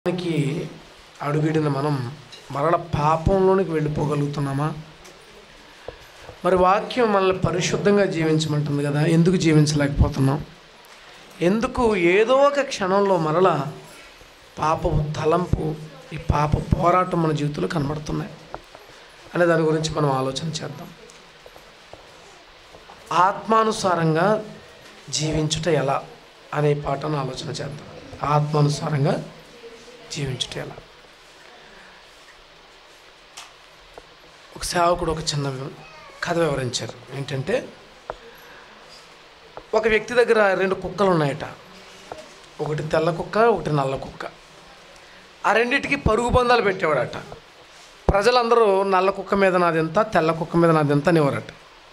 కి అడుగిడిన మనం మరల పాపంలోనికి వెళ్ళిపోగలుగుతున్నామా మరి వాక్యం మనల్ని పరిశుద్ధంగా జీవించమంటుంది కదా ఎందుకు జీవించలేకపోతున్నాం ఎందుకు ఏదో ఒక క్షణంలో మరల పాపపు తలంపు ఈ పాప పోరాటం మన జీవితంలో కనబడుతున్నాయి అనే దాని గురించి మనం ఆలోచన చేద్దాం ఆత్మానుసారంగా జీవించుట ఎలా అనే పాటను ఆలోచన చేద్దాం ఆత్మానుసారంగా జీవించుట ఎలా ఒక సేవకుడు ఒక చిన్న వివ- కథ వివరించారు ఏంటంటే ఒక వ్యక్తి దగ్గర రెండు కుక్కలు ఉన్నాయట ఒకటి తెల్ల కుక్క ఒకటి నల్ల కుక్క ఆ రెండింటికి పరుగు పందాలు పెట్టేవాడట ప్రజలందరూ నల్ల కుక్క మీద నాది ఎంత తెల్ల కుక్క మీద నాది ఎంత అనేవారట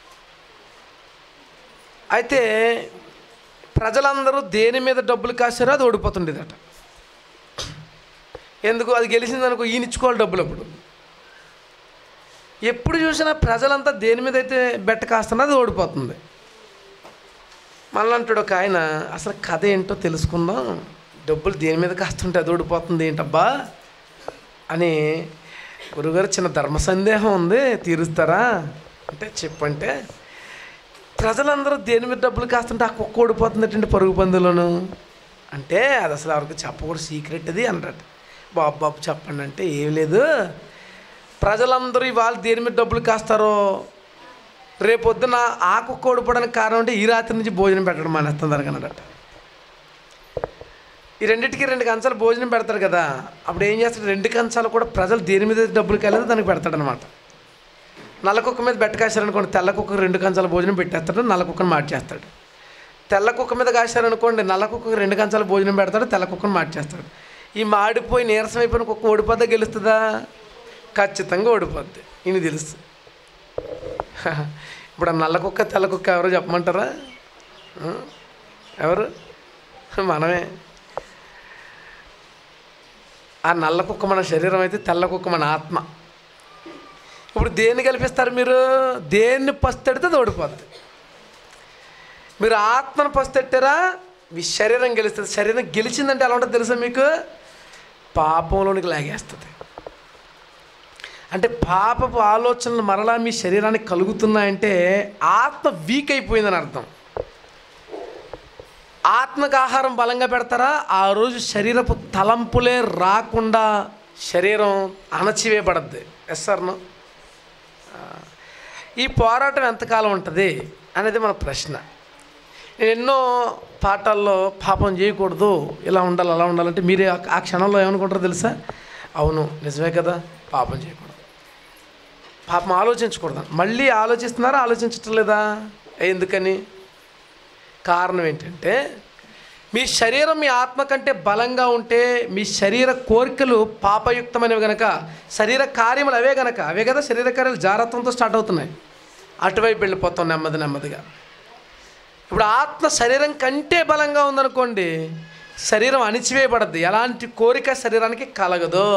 అయితే ప్రజలందరూ దేని మీద డబ్బులు కాసారో అది ఓడిపోతుండేదట ఎందుకు అది గెలిచిందనుకో ఈయన ఇచ్చుకోవాలి డబ్బులు అప్పుడు ఎప్పుడు చూసినా ప్రజలంతా దేని మీద అయితే బెట్ట కాస్తున్నా అది ఓడిపోతుంది మళ్ళీ అంటాడు ఒక ఆయన అసలు కథ ఏంటో తెలుసుకుందాం డబ్బులు దేని మీద కాస్తుంటే అది ఓడిపోతుంది ఏంటబ్బా అని గురుగారు చిన్న ధర్మ సందేహం ఉంది తీరుస్తారా అంటే చెప్పంటే ప్రజలందరూ దేని మీద డబ్బులు కాస్తుంటే ఆ కుక్క ఓడిపోతుంది ఏంటంటే పరుగు పందులను అంటే అది అసలు ఎవరికి చెప్పకూడదు సీక్రెట్ అది అన్నాడు బాబు బాబు చెప్పండి అంటే ఏం లేదు ప్రజలందరూ ఇవాళ దేని మీద డబ్బులు కాస్తారో రేపొద్దున ఆ కుక్క ఓడిపోవడానికి కారణం అంటే ఈ రాత్రి నుంచి భోజనం పెట్టడం మానేస్తుంది అన్నాడట ఈ రెండింటికి రెండు కంచాలు భోజనం పెడతారు కదా అప్పుడు ఏం చేస్తాడు రెండు కంచాలు కూడా ప్రజలు దేని మీద డబ్బులు కాలేదో దానికి పెడతాడనమాట నల్ల కుక్క మీద బెట్ట కాశారనుకోండి తెల్ల కుక్క రెండు కంచాల భోజనం పెట్టేస్తాడు నల్ల కుక్కను మార్చేస్తాడు తెల్ల కుక్క మీద కాశారనుకోండి నల్ల కుక్కకు రెండు కంచాల భోజనం పెడతాడు తెల్ల కుక్కను మార్చేస్తాడు ఈ మాడిపోయి నీరసం అయిపోయిన కుక్క ఓడిపోద్దా గెలుస్తుందా ఖచ్చితంగా ఓడిపోద్ది ఈయన తెలుసు ఇప్పుడు ఆ నల్ల కుక్క తెల్ల కుక్క ఎవరో చెప్పమంటారా ఆ? ఎవరు మనమే ఆ నల్ల కుక్క మన శరీరం అయితే తెల్ల కుక్క మన ఆత్మ ఇప్పుడు దేన్ని కల్పిస్తారు మీరు దేన్ని పస్తెడితే అది ఓడిపోద్ది మీరు ఆత్మను పస్తెట్టారా మీ శరీరం గెలుస్తుంది శరీరం గెలిచిందంటే ఎలా ఉంటుందో తెలుసా మీకు పాపంలోనికి లాగేస్తుంది అంటే పాపపు ఆలోచనలు మరలా మీ శరీరానికి కలుగుతున్నాయంటే ఆత్మ వీక్ అయిపోయిందని అర్థం ఆత్మకు ఆహారం బలంగా పెడతారా ఆ రోజు శరీరపు తలంపులే రాకుండా శరీరం అణచివేయబడద్ది ఎస్ సార్ను ఈ పోరాటం ఎంతకాలం ఉంటుంది అనేది మన ప్రశ్న నేను ఎన్నో పాఠాల్లో పాపం చేయకూడదు ఇలా ఉండాలి అలా ఉండాలంటే మీరే ఆ- ఆ క్షణంలో ఏమనుకుంటారో తెలుసా అవును నిజమే కదా పాపం చేయకూడదు పాపం ఆలోచించకూడదు మళ్ళీ ఆలోచిస్తున్నారా ఆలోచించటం లేదా ఎందుకని కారణం ఏంటంటే మీ శరీరం మీ ఆత్మ కంటే బలంగా ఉంటే మీ శరీర కోరికలు పాపయుక్తమైనవి గనక శరీర కార్యములు అవే గనక అవే కదా శరీర కార్యాలు జాగ్రత్తతో స్టార్ట్ అవుతున్నాయి అటువైపు వెళ్ళిపోతాం నెమ్మది నెమ్మదిగా ఇప్పుడు ఆత్మ శరీరం కంటే బలంగా ఉందనుకోండి శరీరం అణిచివేయబడద్దు ఎలాంటి కోరిక శరీరానికి కలగదు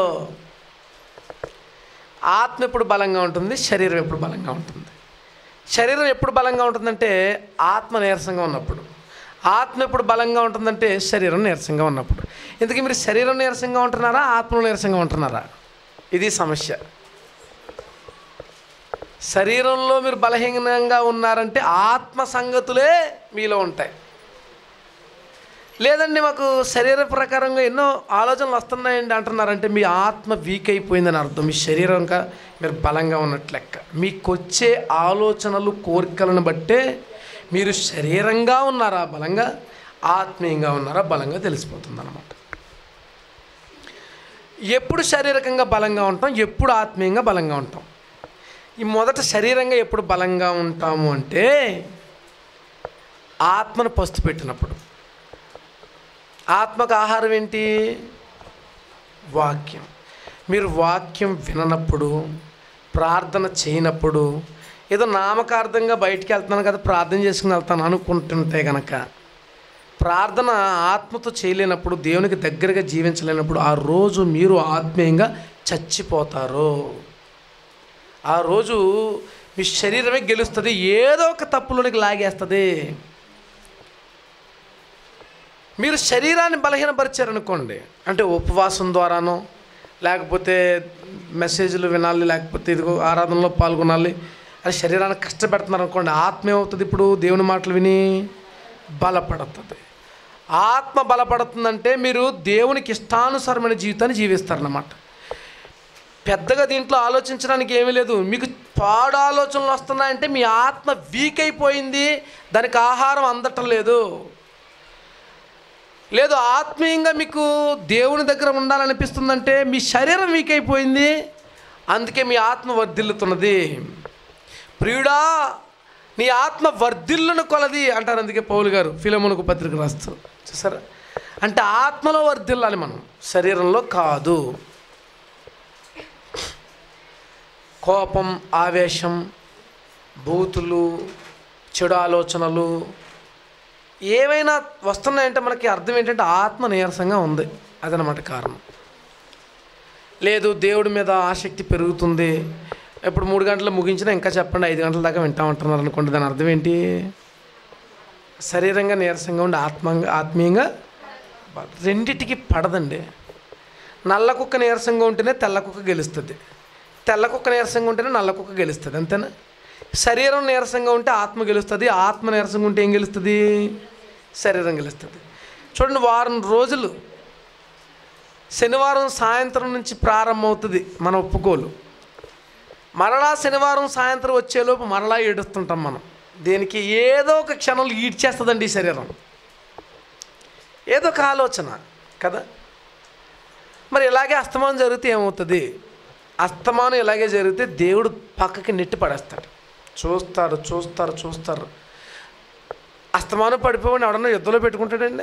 ఆత్మ ఎప్పుడు బలంగా ఉంటుంది శరీరం ఎప్పుడు బలంగా ఉంటుంది శరీరం ఎప్పుడు బలంగా ఉంటుందంటే ఆత్మ నీరసంగా ఉన్నప్పుడు ఆత్మ ఎప్పుడు బలంగా ఉంటుందంటే శరీరం నీరసంగా ఉన్నప్పుడు ఇందుకే మీరు శరీరం నీరసంగా ఉంటున్నారా ఆత్మ నీరసంగా ఉంటున్నారా ఇది సమస్య శరీరంలో మీరు బలహీనంగా ఉన్నారంటే ఆత్మ సంగతులే మీలో ఉంటాయి లేదండి మాకు శరీర ప్రకారంగా ఎన్నో ఆలోచనలు వస్తున్నాయండి అంటున్నారంటే మీ ఆత్మ వీక్ అయిపోయిందని అర్థం మీ శరీరం ఇంకా మీరు బలంగా ఉన్నట్లు లెక్క మీకు వచ్చే ఆలోచనలు కోరికలను బట్టే మీరు శరీరంగా ఉన్నారా బలంగా ఆత్మీయంగా ఉన్నారా బలంగా తెలిసిపోతుంది అనమాట ఎప్పుడు శారీరకంగా బలంగా ఉంటాం ఎప్పుడు ఆత్మీయంగా బలంగా ఉంటాం ఈ మొదట శరీరంగా ఎప్పుడు బలంగా ఉంటాము అంటే ఆత్మను పస్తు పెట్టినప్పుడు ఆత్మకు ఆహారం ఏంటి వాక్యం మీరు వాక్యం విననప్పుడు ప్రార్థన చేయనప్పుడు ఏదో నామకార్థంగా బయటికి వెళ్తున్నాను కదా ప్రార్థన చేసుకుని వెళ్తాను అనుకుంటుంటే కనుక ప్రార్థన ఆత్మతో చేయలేనప్పుడు దేవునికి దగ్గరగా జీవించలేనప్పుడు ఆ రోజు మీరు ఆత్మీయంగా చచ్చిపోతారు ఆ రోజు మీ శరీరమే గెలుస్తుంది ఏదో ఒక తప్పులోనికి లాగేస్తుంది మీరు శరీరాన్ని బలహీనపరిచారనుకోండి అంటే ఉపవాసం ద్వారానో లేకపోతే మెసేజ్లు వినాలి లేకపోతే ఇదిగో ఆరాధనలో పాల్గొనాలి అది శరీరాన్ని కష్టపెడుతున్నారు అనుకోండి ఆత్మ ఏమవుతుంది ఇప్పుడు దేవుని మాటలు విని బలపడుతుంది ఆత్మ బలపడుతుందంటే మీరు దేవునికి ఇష్టానుసారమైన జీవితాన్ని జీవిస్తారన్నమాట పెద్దగా దీంట్లో ఆలోచించడానికి ఏమీ లేదు మీకు పాడు ఆలోచనలు వస్తున్నాయంటే మీ ఆత్మ వీక్ అయిపోయింది దానికి ఆహారం అందటం లేదు లేదు ఆత్మీయంగా మీకు దేవుని దగ్గర ఉండాలనిపిస్తుందంటే మీ శరీరం వీక్ అయిపోయింది అందుకే మీ ఆత్మ వర్ధిల్లుతున్నది ప్రియుడా నీ ఆత్మ వర్ధిల్లును కొలది అంటారు అందుకే పౌలు గారు ఫిలమునకు పత్రిక రాస్తూ చూసారా అంటే ఆత్మలో వర్ధిల్లాలి మనం శరీరంలో కాదు కోపం ఆవేశం బూతులు చెడు ఆలోచనలు ఏవైనా వస్తున్నాయంటే మనకి అర్థం ఏంటంటే ఆత్మ నీరసంగా ఉంది అదనమాట కారణం లేదు దేవుడి మీద ఆసక్తి పెరుగుతుంది ఇప్పుడు మూడు గంటలు ముగించినా ఇంకా చెప్పండి ఐదు గంటల దాకా వింటామంటున్నారు అనుకోండి దాని అర్థం ఏంటి శరీరంగా నీరసంగా ఉండి ఆత్మంగా ఆత్మీయంగా బల- రెండిటికి పడదండి నల్ల కుక్క నీరసంగా ఉంటేనే తెల్ల కుక్క గెలుస్తుంది తెల్ల కుక్క నీరసంగా ఉంటేనే నల్ల కుక్క గెలుస్తుంది అంతేనా శరీరం నీరసంగా ఉంటే ఆత్మ గెలుస్తుంది ఆత్మ నీరసంగా ఉంటే ఏం గెలుస్తుంది శరీరం గెలుస్తుంది చూడండి వారం రోజులు శనివారం సాయంత్రం నుంచి ప్రారంభమవుతుంది మన ఒప్పుకోలు మరలా శనివారం సాయంత్రం వచ్చేలోపు మరలా ఏడుస్తుంటాం మనం దేనికి ఏదో ఒక క్షణంలో ఈడ్చేస్తుందండి ఈ శరీరం ఏదో ఒక ఆలోచన కదా మరి ఇలాగే అస్తమానం జరిగితే ఏమవుతుంది అస్తమానం ఇలాగే జరిగితే దేవుడు పక్కకి నెట్టి పడేస్తాడు చూస్తారు చూస్తారు చూస్తారు అస్తమానం పడిపోయి ఎవడన్నా యుద్ధంలో పెట్టుకుంటాడండి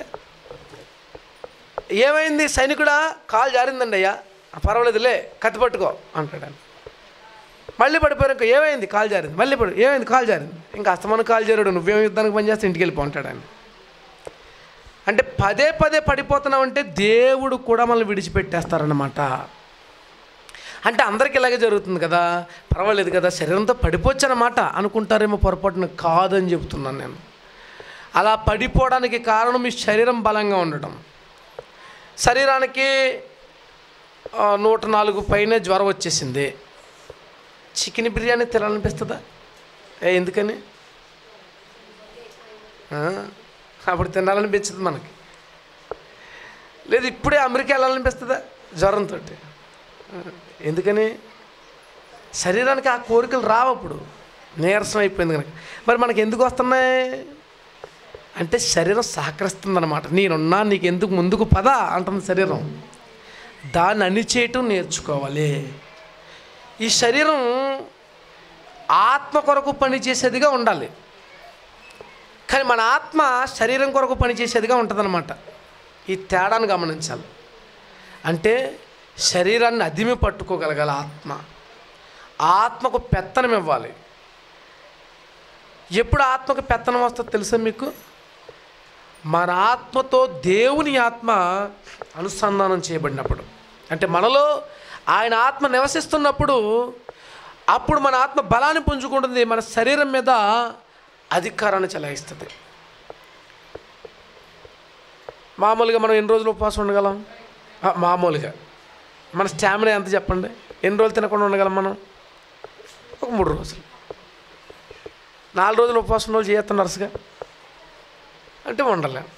ఏమైంది సైనికుడా కాలు జారిందండి అయ్యా పర్వాలేదులే కత్తి పట్టుకో అంటాడు మళ్ళీ పడిపోయారు ఏమైంది కాలు జారింది మళ్ళీ పడి ఏమైంది కాలు జారింది ఇంకా అస్తమానం కాలు జారాడు నువ్వేం యుద్ధానికి పనిచేస్తే ఇంటికి వెళ్ళిపో అంటాడు ఆయన అంటే పదే పదే పడిపోతున్నావు అంటే దేవుడు కూడా మనల్ని విడిచిపెట్టేస్తారన్నమాట అంటే అందరికి ఇలాగే జరుగుతుంది కదా పర్వాలేదు కదా శరీరంతో పడిపోవచ్చన్నమాట అనుకుంటారేమో పొరపాటున కాదని చెబుతున్నాను నేను అలా పడిపోవడానికి కారణం మీ శరీరం బలంగా ఉండటం శరీరానికి ఆ, నూట నాలుగు పైనే జ్వరం వచ్చేసింది చికెన్ బిర్యానీ తినాలనిపిస్తుందా ఏ ఎందుకని ఆ, అప్పుడు తినాలనిపించదు మనకి లేదు ఇప్పుడే అమెరికా వెళ్ళాలనిపిస్తుందా జ్వరంతో ఎందుకని శరీరానికి ఆ కోరికలు రావు అప్పుడు నీరసం అయిపోయింది కనుక మరి మనకి ఎందుకు వస్తున్నాయి అంటే శరీరం సహకరిస్తుంది అనమాట నేనున్నా నీకు ఎందుకు ముందుకు పద అంటుంది శరీరం దాన్ని అణిచేయటం నేర్చుకోవాలి ఈ శరీరం ఆత్మ కొరకు పనిచేసేదిగా ఉండాలి కానీ మన ఆత్మ శరీరం కొరకు పనిచేసేదిగా ఉంటుందన్నమాట ఈ తేడాను గమనించాలి అంటే శరీరాన్ని అదిమి పట్టుకోగలగాలి ఆత్మ ఆత్మకు పెత్తనం ఇవ్వాలి ఎప్పుడు ఆత్మకు పెత్తనం వస్తుందో తెలుసా మీకు మన ఆత్మతో దేవుని ఆత్మ అనుసంధానం చేయబడినప్పుడు అంటే మనలో ఆయన ఆత్మ నివసిస్తున్నప్పుడు అప్పుడు మన ఆత్మ బలాన్ని పుంజుకుంటుంది మన శరీరం మీద అధికారాన్ని చెలాయిస్తుంది మామూలుగా మనం ఎన్ని రోజులు ఉపవాసం ఉండగలం ఆ, మామూలుగా మన స్టామినా ఎంత చెప్పండి ఎన్ని రోజులు తినకుండా ఉండగలం మనం ఒక మూడు రోజులు నాలుగు రోజులు ఉపవాసం రోజులు చేస్తాం నర్సుగా అంటే ఉండలేం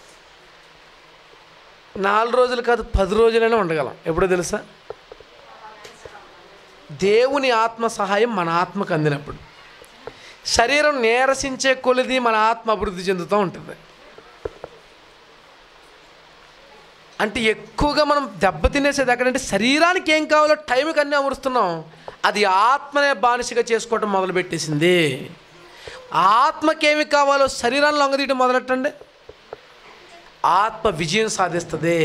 నాలుగు రోజులు కాదు పది రోజులైనా ఉండగలం ఎప్పుడో తెలుసా దేవుని ఆత్మ సహాయం మన ఆత్మకు అందినప్పుడు శరీరం నీరసించే కొలిది మన ఆత్మ అభివృద్ధి చెందుతూ ఉంటుంది అంటే ఎక్కువగా మనం దెబ్బ తినేసేది ఎక్కడంటే శరీరానికి ఏం కావాలో టైంకి అన్నీ అమరుస్తున్నాం అది ఆత్మనే బానిసగా చేసుకోవటం మొదలుపెట్టేసింది ఆత్మకి ఏమి కావాలో శరీరాన్ని లొంగదీయటం మొదలెట్టండి ఆత్మ విజయం సాధిస్తుంది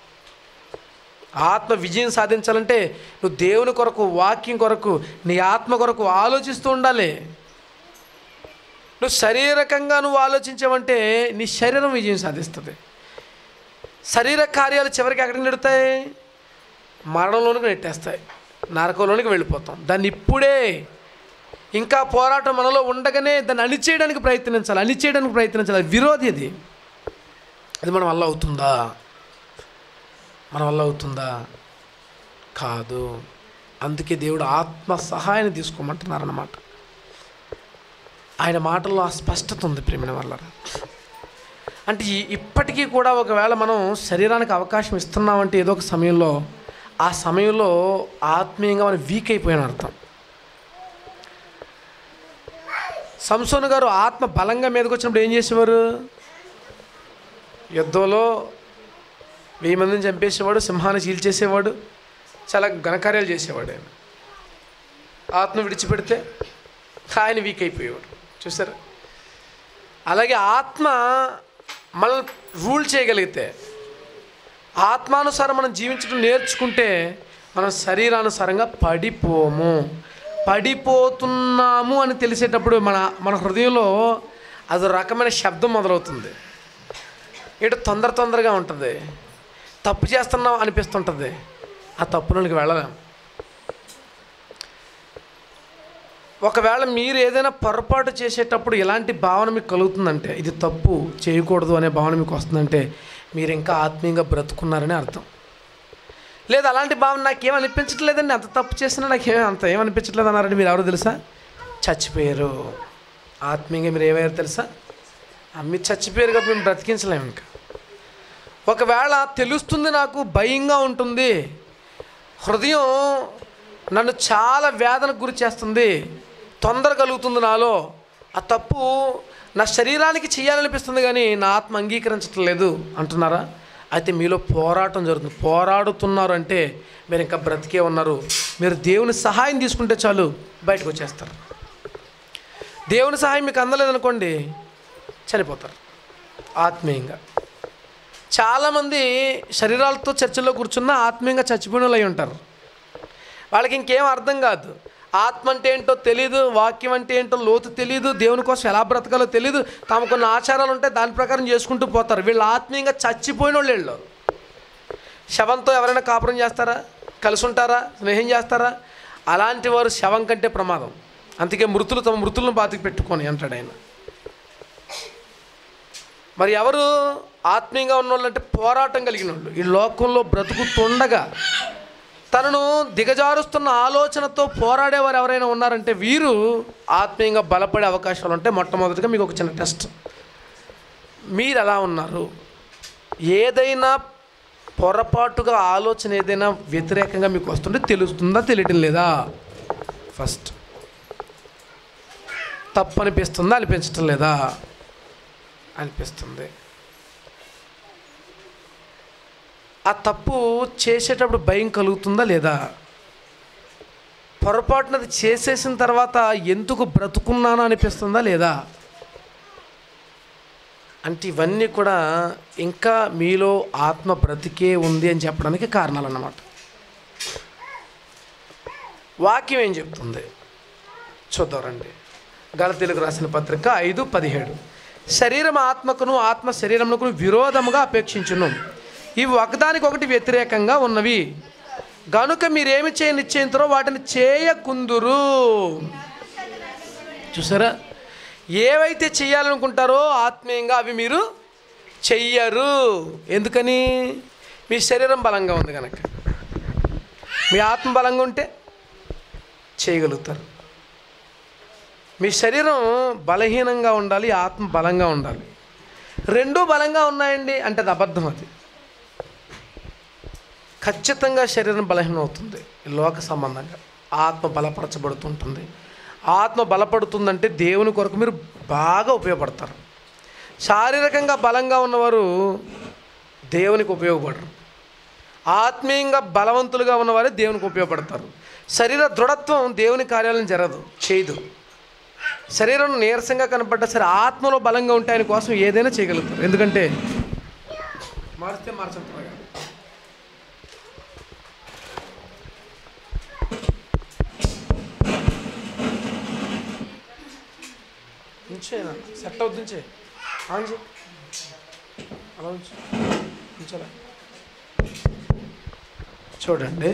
ఆత్మ విజయం సాధించాలంటే నువ్వు దేవుని కొరకు వాక్యం కొరకు నీ ఆత్మ కొరకు ఆలోచిస్తూ ఉండాలి నువ్వు శారీరకంగా నువ్వు ఆలోచించావంటే నీ శరీరం విజయం సాధిస్తుంది శరీర కార్యాలు చివరికి ఎక్కడికి నెడతాయి మరణంలోనికి నెట్టేస్తాయి నరకంలోనికి వెళ్ళిపోతాం దాన్ని ఇప్పుడే ఇంకా పోరాటం మనలో ఉండగానే దాన్ని అణిచేయడానికి ప్రయత్నించాలి అణిచేయడానికి ప్రయత్నించాలి అది విరోధి అది అది మన వల్ల అవుతుందా మన వల్ల అవుతుందా కాదు అందుకే దేవుడు ఆత్మ సహాయాన్ని తీసుకోమంటున్నారన్నమాట ఆయన మాటల్లో ఆ స్పష్టత ఉంది ప్రేమిన వల్ల అంటే ఈ- ఇప్పటికీ కూడా ఒకవేళ మనం శరీరానికి అవకాశం ఇస్తున్నామంటే ఏదో ఒక సమయంలో ఆ సమయంలో ఆత్మీయంగా మనం వీక్ అయిపోయిన అర్థం సంసోన్ గారు ఆత్మ బలంగా మీదకి వచ్చినప్పుడు ఏం చేసేవారు యుద్ధంలో వెయ్యి మందిని చంపేసేవాడు సింహాన్ని చీల్చేసేవాడు చాలా ఘనకార్యాలు చేసేవాడు ఆయన ఆత్మ విడిచిపెడితే ఆయన వీక్ అయిపోయేవాడు చూసారా అలాగే ఆత్మ మనల్ని రూల్ చేయగలిగితే ఆత్మానుసారం మనం జీవించడం నేర్చుకుంటే మనం శరీరానుసారంగా పడిపోము పడిపోతున్నాము అని తెలిసేటప్పుడు మన మన హృదయంలో అదో రకమైన శబ్దం మొదలవుతుంది ఇటు తొందర తొందరగా ఉంటుంది తప్పు చేస్తున్నాం అనిపిస్తుంటుంది ఆ తప్పులోనికి వెళ్ళలేం ఒకవేళ మీరు ఏదైనా పొరపాటు చేసేటప్పుడు ఎలాంటి భావన మీకు కలుగుతుందంటే ఇది తప్పు చేయకూడదు అనే భావన మీకు వస్తుందంటే మీరు ఇంకా ఆత్మీయంగా బ్రతుకున్నారని అర్థం లేదు అలాంటి భావన నాకేం అనిపించట్లేదండి అంత తప్పు చేసినా నాకేం అంత ఏం అనిపించట్లేదు అన్నారండి మీరు ఎవరో తెలుసా చచ్చిపోయారు ఆత్మీయంగా మీరు ఏమయ్యారు తెలుసా ఆ, మీరు చచ్చిపోయారు కాబట్టి మేము బ్రతికించలేము ఇంకా ఒకవేళ తెలుస్తుంది నాకు భయంగా ఉంటుంది హృదయం నన్ను చాలా వేదనకు గురి చేస్తుంది తొందర కలుగుతుంది నాలో ఆ తప్పు నా శరీరానికి చేయాలనిపిస్తుంది కానీ నా ఆత్మ అంగీకరించటం లేదు అంటున్నారా అయితే మీలో పోరాటం జరుగుతుంది పోరాడుతున్నారు అంటే మీరు ఇంకా బ్రతికే ఉన్నారు మీరు దేవుని సహాయం తీసుకుంటే చాలు బయటకు వచ్చేస్తారు దేవుని సహాయం మీకు అందలేదనుకోండి చనిపోతారు ఆత్మీయంగా చాలామంది శరీరాలతో చర్చల్లో కూర్చున్న ఆత్మీయంగా చచ్చిపోయిన వాళ్ళు అయి ఉంటారు వాళ్ళకి ఇంకేం అర్థం కాదు ఆత్మ అంటే ఏంటో తెలియదు వాక్యం అంటే ఏంటో లోతు తెలియదు దేవుని కోసం ఎలా బ్రతకాలో తెలియదు తాము కొన్ని ఆచారాలు ఉంటాయి దాని ప్రకారం చేసుకుంటూ పోతారు వీళ్ళు ఆత్మీయంగా చచ్చిపోయిన వాళ్ళు వీళ్ళు శవంతో ఎవరైనా కాపురం చేస్తారా కలిసి ఉంటారా స్నేహం చేస్తారా అలాంటి వారు శవం కంటే ప్రమాదం అందుకే మృతులు తమ మృతులను బాతికి పెట్టుకొని అంటాడు ఆయన మరి ఎవరు ఆత్మీయంగా ఉన్నోళ్ళు అంటే పోరాటం కలిగిన వాళ్ళు ఈ లోకంలో బ్రతుకుతుండగా తనను దిగజారుస్తున్న ఆలోచనతో పోరాడేవారు ఎవరైనా ఉన్నారంటే వీరు ఆత్మీయంగా బలపడే అవకాశాలు ఉంటాయి మొట్టమొదటిగా మీకు ఒక చిన్న టెస్ట్ మీరు ఎలా ఉన్నారు ఏదైనా పొరపాటుగా ఆలోచన ఏదైనా వ్యతిరేకంగా మీకు వస్తుంటే తెలుస్తుందా తెలియటం లేదా ఫస్ట్ తప్పు అనిపిస్తుందా అనిపించటం లేదా అనిపిస్తుంది ఆ తప్పు చేసేటప్పుడు భయం కలుగుతుందా లేదా పొరపాటున అది చేసేసిన తర్వాత ఎందుకు బ్రతుకున్నాను అనిపిస్తుందా లేదా అంటే ఇవన్నీ కూడా ఇంకా మీలో ఆత్మ బ్రతికే ఉంది అని చెప్పడానికి కారణాలు అన్నమాట వాక్యం ఏం చెప్తుంది చూద్దాం రండి గలతీలకు రాసిన పత్రిక ఐదు పదిహేడు శరీరం ఆత్మకును ఆత్మ శరీరమునకు విరోధముగా అపేక్షించును ఇవి ఒకదానికొకటి వ్యతిరేకంగా ఉన్నవి గనుక మీరేమి చేయ నిశ్చయించరో వాటిని చేయకుందురు చూసారా ఏవైతే చేయాలనుకుంటారో ఆత్మీయంగా అవి మీరు చెయ్యరు ఎందుకని మీ శరీరం బలంగా ఉంది కనుక మీ ఆత్మ బలంగా ఉంటే చేయగలుగుతారు మీ శరీరం బలహీనంగా ఉండాలి ఆత్మ బలంగా ఉండాలి రెండూ బలంగా ఉన్నాయండి అంటే అది అబద్ధం అది ఖచ్చితంగా శరీరం బలహీనం అవుతుంది ఈ లోక సంబంధంగా ఆత్మ బలపరచబడుతుంటుంది ఆత్మ బలపడుతుందంటే దేవుని కొరకు మీరు బాగా ఉపయోగపడతారు శారీరకంగా బలంగా ఉన్నవారు దేవునికి ఉపయోగపడరు ఆత్మీయంగా బలవంతులుగా ఉన్నవారే దేవునికి ఉపయోగపడతారు శరీర దృఢత్వం దేవుని కార్యాలను జరగదు చేయదు శరీరం నీరసంగా కనపడ్డా సరే ఆత్మలో బలంగా ఉంటే ఆయన కోసం ఏదైనా చేయగలుగుతారు ఎందుకంటే మారిస్తే మార్చంటారు ఉంచేనా సెట్ అవుతుంది ఉంచే ఆన్ చేయి అలా ఉంచు ఉంచలా చూడండి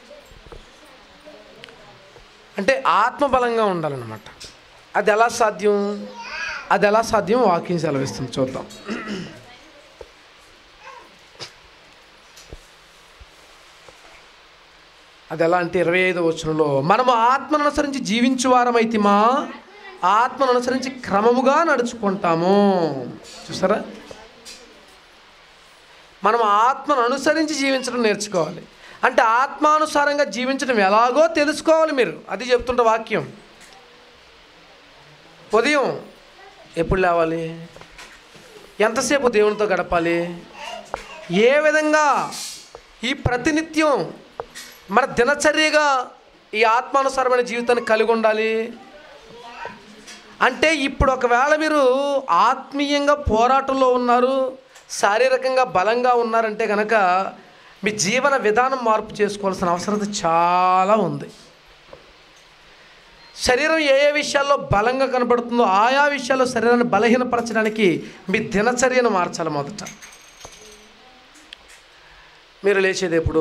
అంటే ఆత్మ బలంగా ఉండాలన్నమాట అది ఎలా సాధ్యం అది ఎలా సాధ్యం వాక్యం సెలవిస్తుంది చూద్దాం అది ఎలా అంటే ఇరవై ఐదో వచనంలో మనము ఆత్మను అనుసరించి జీవించు వారమైతిమా ఆత్మను అనుసరించి క్రమముగా నడుచుకుంటాము చూసారా మనం ఆత్మను అనుసరించి జీవించడం నేర్చుకోవాలి అంటే ఆత్మానుసారంగా జీవించడం ఎలాగో తెలుసుకోవాలి మీరు అది చెప్తుంటే వాక్యం ఉదయం ఎప్పుడు లేవాలి ఎంతసేపు దేవునితో గడపాలి ఏ విధంగా ఈ ప్రతినిత్యం మన దినచర్యగా ఈ ఆత్మానుసారమైన జీవితాన్ని కలిగి ఉండాలి అంటే ఇప్పుడు ఒకవేళ మీరు ఆత్మీయంగా పోరాటంలో ఉన్నారు శారీరకంగా బలంగా ఉన్నారంటే కనుక మీ జీవన విధానం మార్పు చేసుకోవాల్సిన అవసరత చాలా ఉంది శరీరం ఏ ఏ విషయాల్లో బలంగా కనబడుతుందో ఆయా విషయాల్లో శరీరాన్ని బలహీనపరచడానికి మీ దినచర్యను మార్చాలి మొదట మీరు లేచేది ఎప్పుడు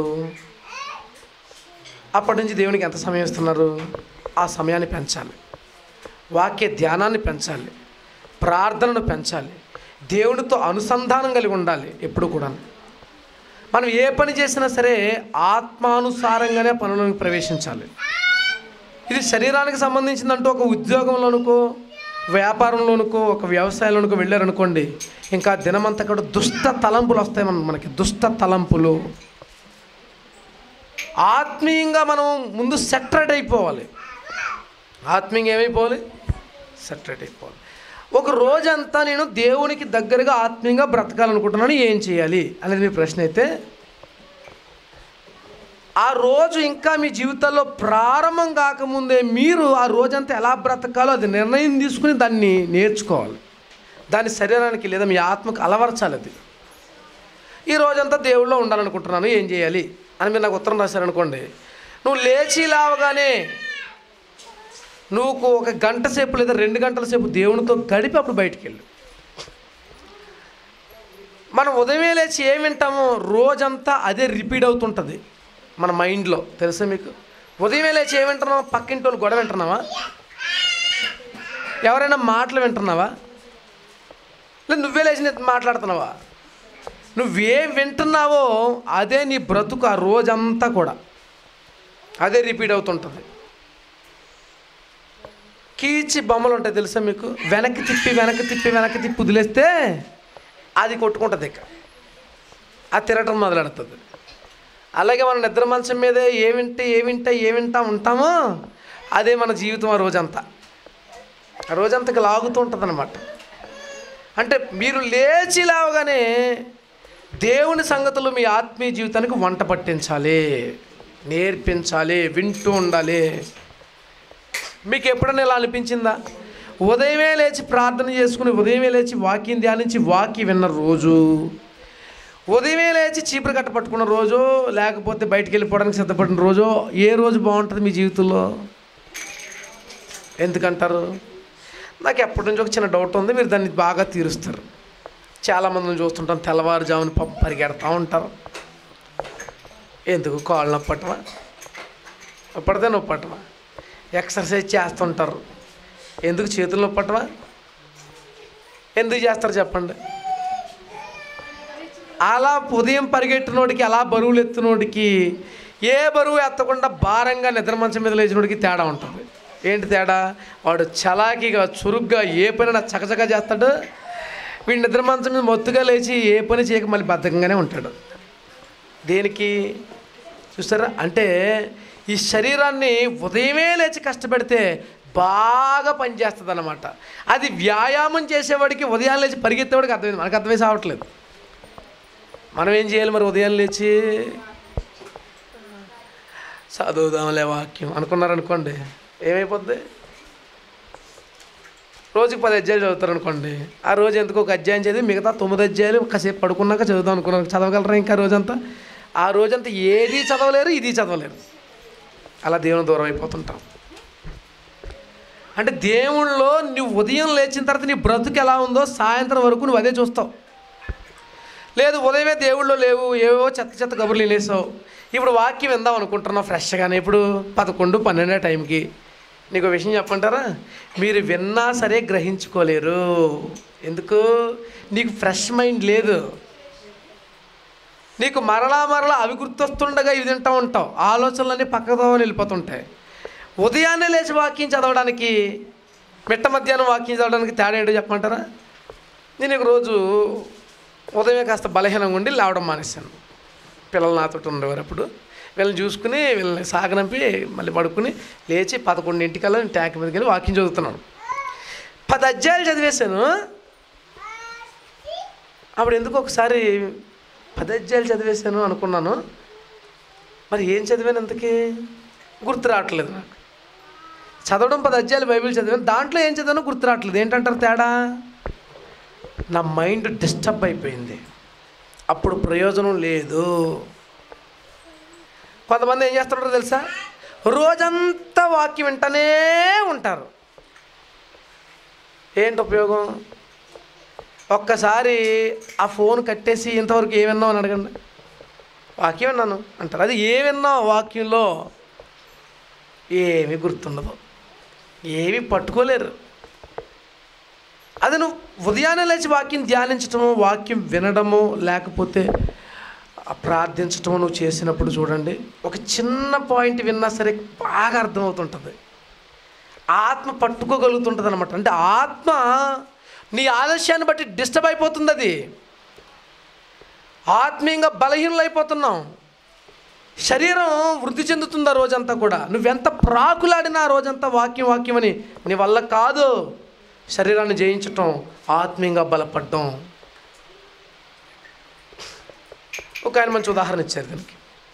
అప్పటి నుంచి దేవునికి ఎంత సమయం ఇస్తున్నారు ఆ సమయాన్ని పెంచాలి వాక్య ధ్యానాన్ని పెంచాలి ప్రార్థనను పెంచాలి దేవునితో అనుసంధానం కలిగి ఉండాలి ఎప్పుడు కూడా మనం ఏ పని చేసినా సరే ఆత్మానుసారంగానే పనులకు ప్రవేశించాలి ఇది శరీరానికి సంబంధించిందంటూ ఒక ఉద్యోగంలోనుకో వ్యాపారంలోనుకో ఒక వ్యవసాయంలోనుకో వెళ్ళారనుకోండి ఇంకా దినమంతా కూడా దుష్ట తలంపులు వస్తాయి మన మనకి దుష్ట తలంపులు ఆత్మీయంగా మనం ముందు సెటరేట్ అయిపోవాలి ఆత్మీయంగా ఏమైపోవాలి సెటరేట్ అయిపోవాలి ఒక రోజంతా నేను దేవునికి దగ్గరగా ఆత్మీయంగా బ్రతకాలనుకుంటున్నాను ఏం చేయాలి అనేది మీ ప్రశ్న అయితే ఆ రోజు ఇంకా మీ జీవితాల్లో ప్రారంభం కాకముందే మీరు ఆ రోజంతా ఎలా బ్రతకాలో అది నిర్ణయం తీసుకుని దాన్ని నేర్చుకోవాలి దాని శరీరానికి లేదా మీ ఆత్మకు అలవర్చాలి అది ఈ రోజంతా దేవుళ్ళో ఉండాలనుకుంటున్నాను ఏం చేయాలి అని మీరు నాకు ఉత్తరం రాశారనుకోండి నువ్వు లేచి లేవగానే నువ్వు ఒక గంట సేపు లేదా రెండు గంటల సేపు దేవునితో గడిపి అప్పుడు బయటికి వెళ్ళు మనం ఉదయమే లేచి ఏం వింటామో రోజంతా అదే రిపీట్ అవుతుంటుంది మన మైండ్లో తెలుసా మీకు ఉదయమే లేచి ఏం వింటున్నావా పక్కింటి వాళ్ళు గొడవ వింటున్నావా ఎవరైనా మాటలు వింటున్నావా లేదు నువ్వే లేచి నీ- మాట్లాడుతున్నావా నువ్వేం వింటున్నావో అదే నీ బ్రతుకు ఆ రోజంతా కూడా అదే రిపీట్ అవుతుంటుంది కీచి బొమ్మలు ఉంటాయి తెలుసా మీకు వెనక్కి తిప్పి వెనక్కి తిప్పి వెనక్కి తిప్పి వదిలేస్తే అది కొట్టుకుంటుంది ఇక అది తిరగటం మొదలెడుతుంది అలాగే మన నిద్ర మంచం మీదే ఏ వింటే ఏ వింటే ఏ వింటా ఉంటామో అదే మన జీవితం ఆ రోజంతా ఆ రోజంతా ఇక లాగుతూ ఉంటుంది అనమాట అంటే మీరు లేచి లేవగానే దేవుని సంగతులు మీ ఆత్మీయ జీవితానికి వంట పట్టించాలి నేర్పించాలి వింటూ ఉండాలి మీకు ఎప్పుడైనా ఇలా అనిపించిందా ఉదయమే లేచి ప్రార్థన చేసుకుని ఉదయమే లేచి వాక్యం ధ్యానించి వాక్యం విన్న రోజు ఉదయమే లేచి చీపురు కట్ట పట్టుకున్న రోజు లేకపోతే బయటికి వెళ్ళిపోవడానికి సిద్ధపడిన రోజు ఏ రోజు బాగుంటుంది మీ జీవితంలో ఎందుకంటారు నాకు ఎప్పటి నుంచి ఒక చిన్న డౌట్ ఉంది మీరు దాన్ని బాగా తీరుస్తారు చాలామందిని చూస్తుంటాం తెల్లవారుజామున పప్పు పరిగెడతా ఉంటారు ఎందుకు కాళ్ళు నొప్పటమా నొప్పడితే నొప్పటమా ఎక్సర్సైజ్ చేస్తుంటారు ఎందుకు చేతులు నొప్పటమా ఎందుకు చేస్తారు చెప్పండి అలా ఉదయం పరిగెట్టినోడికి అలా బరువులు ఎత్తినోడికి ఏ బరువు ఎత్తకుండా భారంగా నిద్ర మంచం మీద లేచినోడికి తేడా ఉంటుంది ఏంటి తేడా వాడు చలాకీగా చురుగ్గా ఏ పని చకచకా చేస్తాడు వీడు నిద్ర మంచం మీద మొత్తుగా లేచి ఏ పని చేయక మళ్ళీ బద్ధకంగానే ఉంటాడు దేనికి చూస్తారా అంటే ఈ శరీరాన్ని ఉదయమే లేచి కష్టపెడితే బాగా పనిచేస్తుంది అనమాట అది వ్యాయామం చేసేవాడికి ఉదయం లేచి పరిగెత్తేవాడికి అర్థమైంది మనకు అర్థమై సావట్లేదు మనం ఏం చేయాలి మరి ఉదయం లేచి చదువుదాంలే వాక్యం అనుకున్నారనుకోండి ఏమైపోద్ది రోజుకి పది అధ్యాయులు చదువుతారు అనుకోండి ఆ రోజు ఎందుకు ఒక అధ్యాయం చదివి మిగతా తొమ్మిది అధ్యాయులు కాసేపు పడుకున్నాక చదువుదాం అనుకున్నారు చదవగలరా ఇంకా రోజంతా ఆ రోజంతా ఏది చదవలేరు ఇది చదవలేరు అలా దేవుని దూరం అయిపోతుంటాం అంటే దేవుళ్ళలో నువ్వు ఉదయం లేచిన తర్వాత నీ బ్రతుకు ఎలా ఉందో సాయంత్రం వరకు నువ్వు అదే చూస్తావు లేదు ఉదయమే దేవుళ్ళు లేవు ఏవో చెత్త చెత్త కబుర్లు వినేసావు ఇప్పుడు వాక్యం విందాం అనుకుంటున్నావు ఫ్రెష్గానే ఇప్పుడు పదకొండు పన్నెండే టైంకి నీకు విషయం చెప్పంటారా మీరు విన్నా సరే గ్రహించుకోలేరు ఎందుకు నీకు ఫ్రెష్ మైండ్ లేదు నీకు మరలా మరలా అవి గుర్తొస్తుండగా ఇవి తింటూ ఉంటావు ఆలోచనలన్నీ పక్కదో వెళ్ళిపోతుంటాయి ఉదయాన్నే లేచి వాక్యం చదవడానికి మిట్ట మధ్యాహ్నం వాక్యం చదవడానికి తేడా ఏంటో చెప్పమంటారా నేను ఒక రోజు ఉదయమే కాస్త బలహీనంగా ఉండి లేవడం మానేశాను పిల్లలు నాతో ఉండేవారు అప్పుడు వీళ్ళని చూసుకుని వీళ్ళని సాగనంపి మళ్ళీ పడుకుని లేచి పదకొండింటికల్లా నేను ట్యాంక్ మీదకి వెళ్ళి వాక్యం చదువుతున్నాను పది అధ్యాయాలు చదివేశాను అప్పుడు ఎందుకు ఒకసారి పది అధ్యాయాలు చదివేశాను అనుకున్నాను మరి ఏం చదివాను అంతకీ గుర్తు రావట్లేదు నాకు చదవడం పది అధ్యాయాలు బైబిల్ చదివాను దాంట్లో ఏం చదివానో గుర్తు రావట్లేదు ఏంటంటారు తేడా నా మైండ్ డిస్టర్బ్ అయిపోయింది అప్పుడు ప్రయోజనం లేదు కొంతమంది ఏం చేస్తుంటారో తెలుసా రోజంతా వాక్యం వింటనే ఉంటారు ఏంటి ఉపయోగం ఒక్కసారి ఆ ఫోన్ కట్టేసి ఇంతవరకు ఏం విన్నావు అని అడగండి వాక్యం విన్నాను అంటారు అది ఏ విన్నావు వాక్యంలో ఏమీ గుర్తుండదు ఏమీ పట్టుకోలేరు అది నువ్వు ఉదయాన్నే లేచి వాక్యం ధ్యానించటము వాక్యం వినడము లేకపోతే ఆ ప్రార్థించటము నువ్వు చేసినప్పుడు చూడండి ఒక చిన్న పాయింట్ విన్నా సరే బాగా అర్థమవుతుంటుంది ఆత్మ పట్టుకోగలుగుతుంటుంది అనమాట అంటే ఆత్మ నీ ఆలస్యాన్ని బట్టి డిస్టర్బ్ అయిపోతుంది అది ఆత్మీయంగా బలహీనలైపోతున్నాం శరీరం వృద్ధి చెందుతుంది ఆ రోజంతా కూడా నువ్వెంత ప్రాకులాడినా ఆ రోజంతా వాక్యం వాక్యం అని నీ వల్ల కాదు శరీరాన్ని జయించటం ఆత్మీయంగా బలపడటం ఒక ఆయన మంచి ఉదాహరణ ఇచ్చారు దీనికి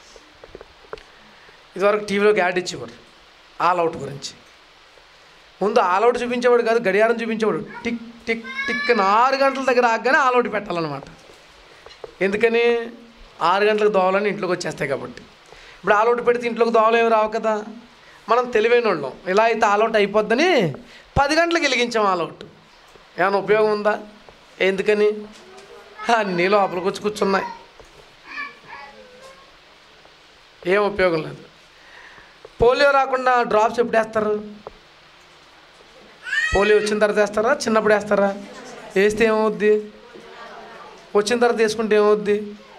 ఇదివరకు టీవీలోకి యాడ్ ఇచ్చేవారు ఆల్ అవుట్ గురించి ముందు ఆల్ అవుట్ చూపించేవాడు కాదు గడియారం చూపించేవాడు టిక్ టిక్ టిక్ అని ఆరు గంటల దగ్గర ఆగగానే ఆల్ అవుట్ పెట్టాలన్నమాట ఎందుకని ఆరు గంటలకు దోవలని ఇంట్లోకి వచ్చేస్తాయి కాబట్టి ఇప్పుడు ఆల్ అవుట్ పెడితే ఇంట్లోకి దోవలు ఏమి రావు కదా మనం తెలివైన వాళ్ళం ఇలా అయితే ఆల్ అవుట్ అయిపోద్దని పది గంటలకు వెలిగించాం ఆల్ అవుట్ ఏమైనా ఉపయోగం ఉందా ఎందుకని అన్నీ లోపలికి వచ్చి కూర్చున్నాయి ఏం ఉపయోగం లేదు పోలియో రాకుండా డ్రాప్స్ ఎప్పుడు వేస్తారు పోలియో వచ్చిన తర్వాత వేస్తారా చిన్నప్పుడు వేస్తారా వేస్తే ఏమవుద్ది వచ్చిన తర్వాత వేసుకుంటే ఏమవుద్ది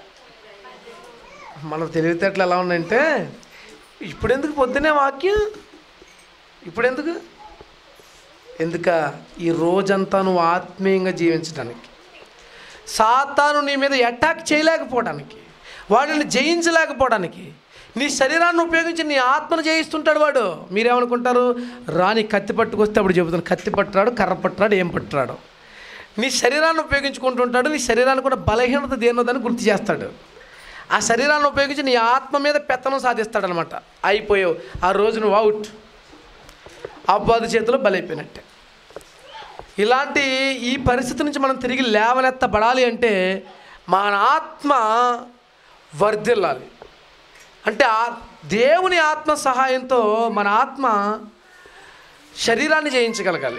మన తెలివితేటలు ఎలా ఉన్నాయంటే ఇప్పుడు ఎందుకు పొద్దునే వాక్యం ఇప్పుడు ఎందుకు ఎందుక ఈ రోజంతా నువ్వు ఆత్మీయంగా జీవించడానికి సాతాను నీ మీద అటాక్ చేయలేకపోవడానికి వాడిని జయించలేకపోవడానికి నీ శరీరాన్ని ఉపయోగించి నీ ఆత్మను జయిస్తుంటాడు వాడు మీరేమనుకుంటారు రాని కత్తి పట్టుకొస్తే అప్పుడు చెబుతాను కత్తి పట్టురాడు కర్ర పట్టురాడు ఏం పట్టురాడు నీ శరీరాన్ని ఉపయోగించుకుంటుంటాడు నీ శరీరానికి కూడా బలహీనత దేనోదని గుర్తు చేస్తాడు ఆ శరీరాన్ని ఉపయోగించి నీ ఆత్మ మీద పెత్తనం సాధిస్తాడనమాట అయిపోయావు ఆ రోజు నువ్వు అవుట్ అబ్బాది చేతిలో బలైపోయినట్టే ఇలాంటి ఈ పరిస్థితి నుంచి మనం తిరిగి లేవనెత్తబడాలి అంటే మన ఆత్మ వర్ధిల్లాలి అంటే ఆ దేవుని ఆత్మ సహాయంతో మన ఆత్మ శరీరాన్ని జయించగలగాలి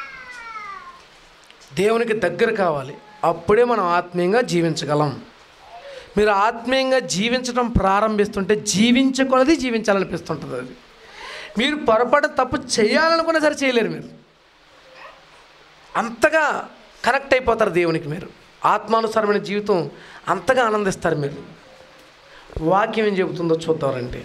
దేవునికి దగ్గర కావాలి అప్పుడే మనం ఆత్మీయంగా జీవించగలం మీరు ఆత్మీయంగా జీవించడం ప్రారంభిస్తుంటే జీవించకొలది జీవించాలనిపిస్తుంటుంది అది మీరు పొరపాటు తప్పు చేయాలనుకున్నా సరే చేయలేరు మీరు అంతగా కనెక్ట్ అయిపోతారు దేవునికి మీరు ఆత్మానుసారమైన జీవితం అంతగా ఆనందిస్తారు మీరు వాక్యం ఏం చెబుతుందో చూద్దాం రండి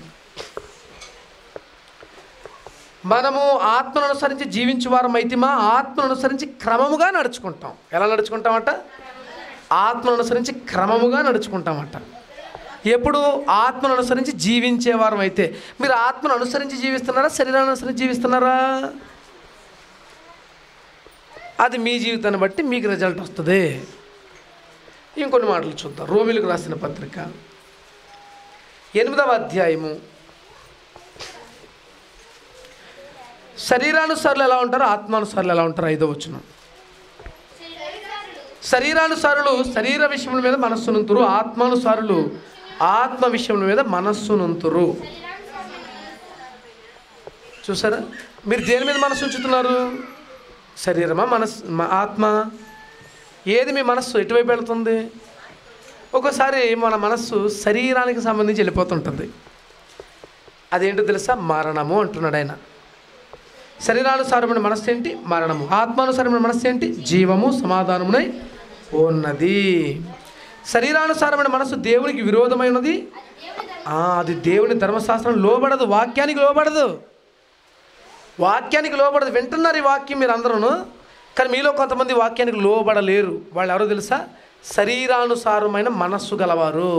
మనము ఆత్మను అనుసరించి జీవించే వారం అయితే మా ఆత్మను అనుసరించి క్రమముగా నడుచుకుంటాం ఎలా నడుచుకుంటామట ఆత్మను అనుసరించి క్రమముగా నడుచుకుంటామట ఎప్పుడు ఆత్మను అనుసరించి జీవించే వారం అయితే మీరు ఆత్మను అనుసరించి జీవిస్తున్నారా శరీరాన్ని అనుసరించి జీవిస్తున్నారా అది మీ జీవితాన్ని బట్టి మీకు రిజల్ట్ వస్తుంది ఇంకొన్ని మాటలు చూద్దాం రోమిలకు రాసిన పత్రిక ఎనిమిదవ అధ్యాయము శరీరానుసారులు ఎలా ఉంటారో ఆత్మానుసారులు ఎలా ఉంటారో ఐదో వచ్చిన శరీరానుసారులు శరీర విషయముల మీద మనస్సునుంతురు ఆత్మానుసారులు ఆత్మ విషయముల మీద మనస్సునుంతురు చూసారా మీరు దేని మీద మనస్సు ఉంచుతున్నారు శరీరమా మనస్ మా ఆత్మ ఏది మీ మనస్సు ఎటువైపు వెళుతుంది ఒక్కోసారి మన మనస్సు శరీరానికి సంబంధించి వెళ్ళిపోతుంటుంది అదేంటో తెలుసా మరణము అంటున్నాడు ఆయన శరీరానుసారమైన మనస్సు ఏంటి మరణము ఆత్మానుసారమైన మనస్సు ఏంటి జీవము సమాధానమునై ఉన్నది శరీరానుసారమైన మనసు దేవునికి విరోధమైనది ఆ, అది దేవుని ధర్మశాస్త్రం లోబడదు వాక్యానికి లోబడదు వాక్యానికి లోబడదు వింటున్నారు ఈ వాక్యం మీరు అందరూ కానీ మీలో కొంతమంది వాక్యానికి లోబడలేరు వాళ్ళు ఎవరో తెలుసా శరీరానుసారమైన మనస్సు గలవారు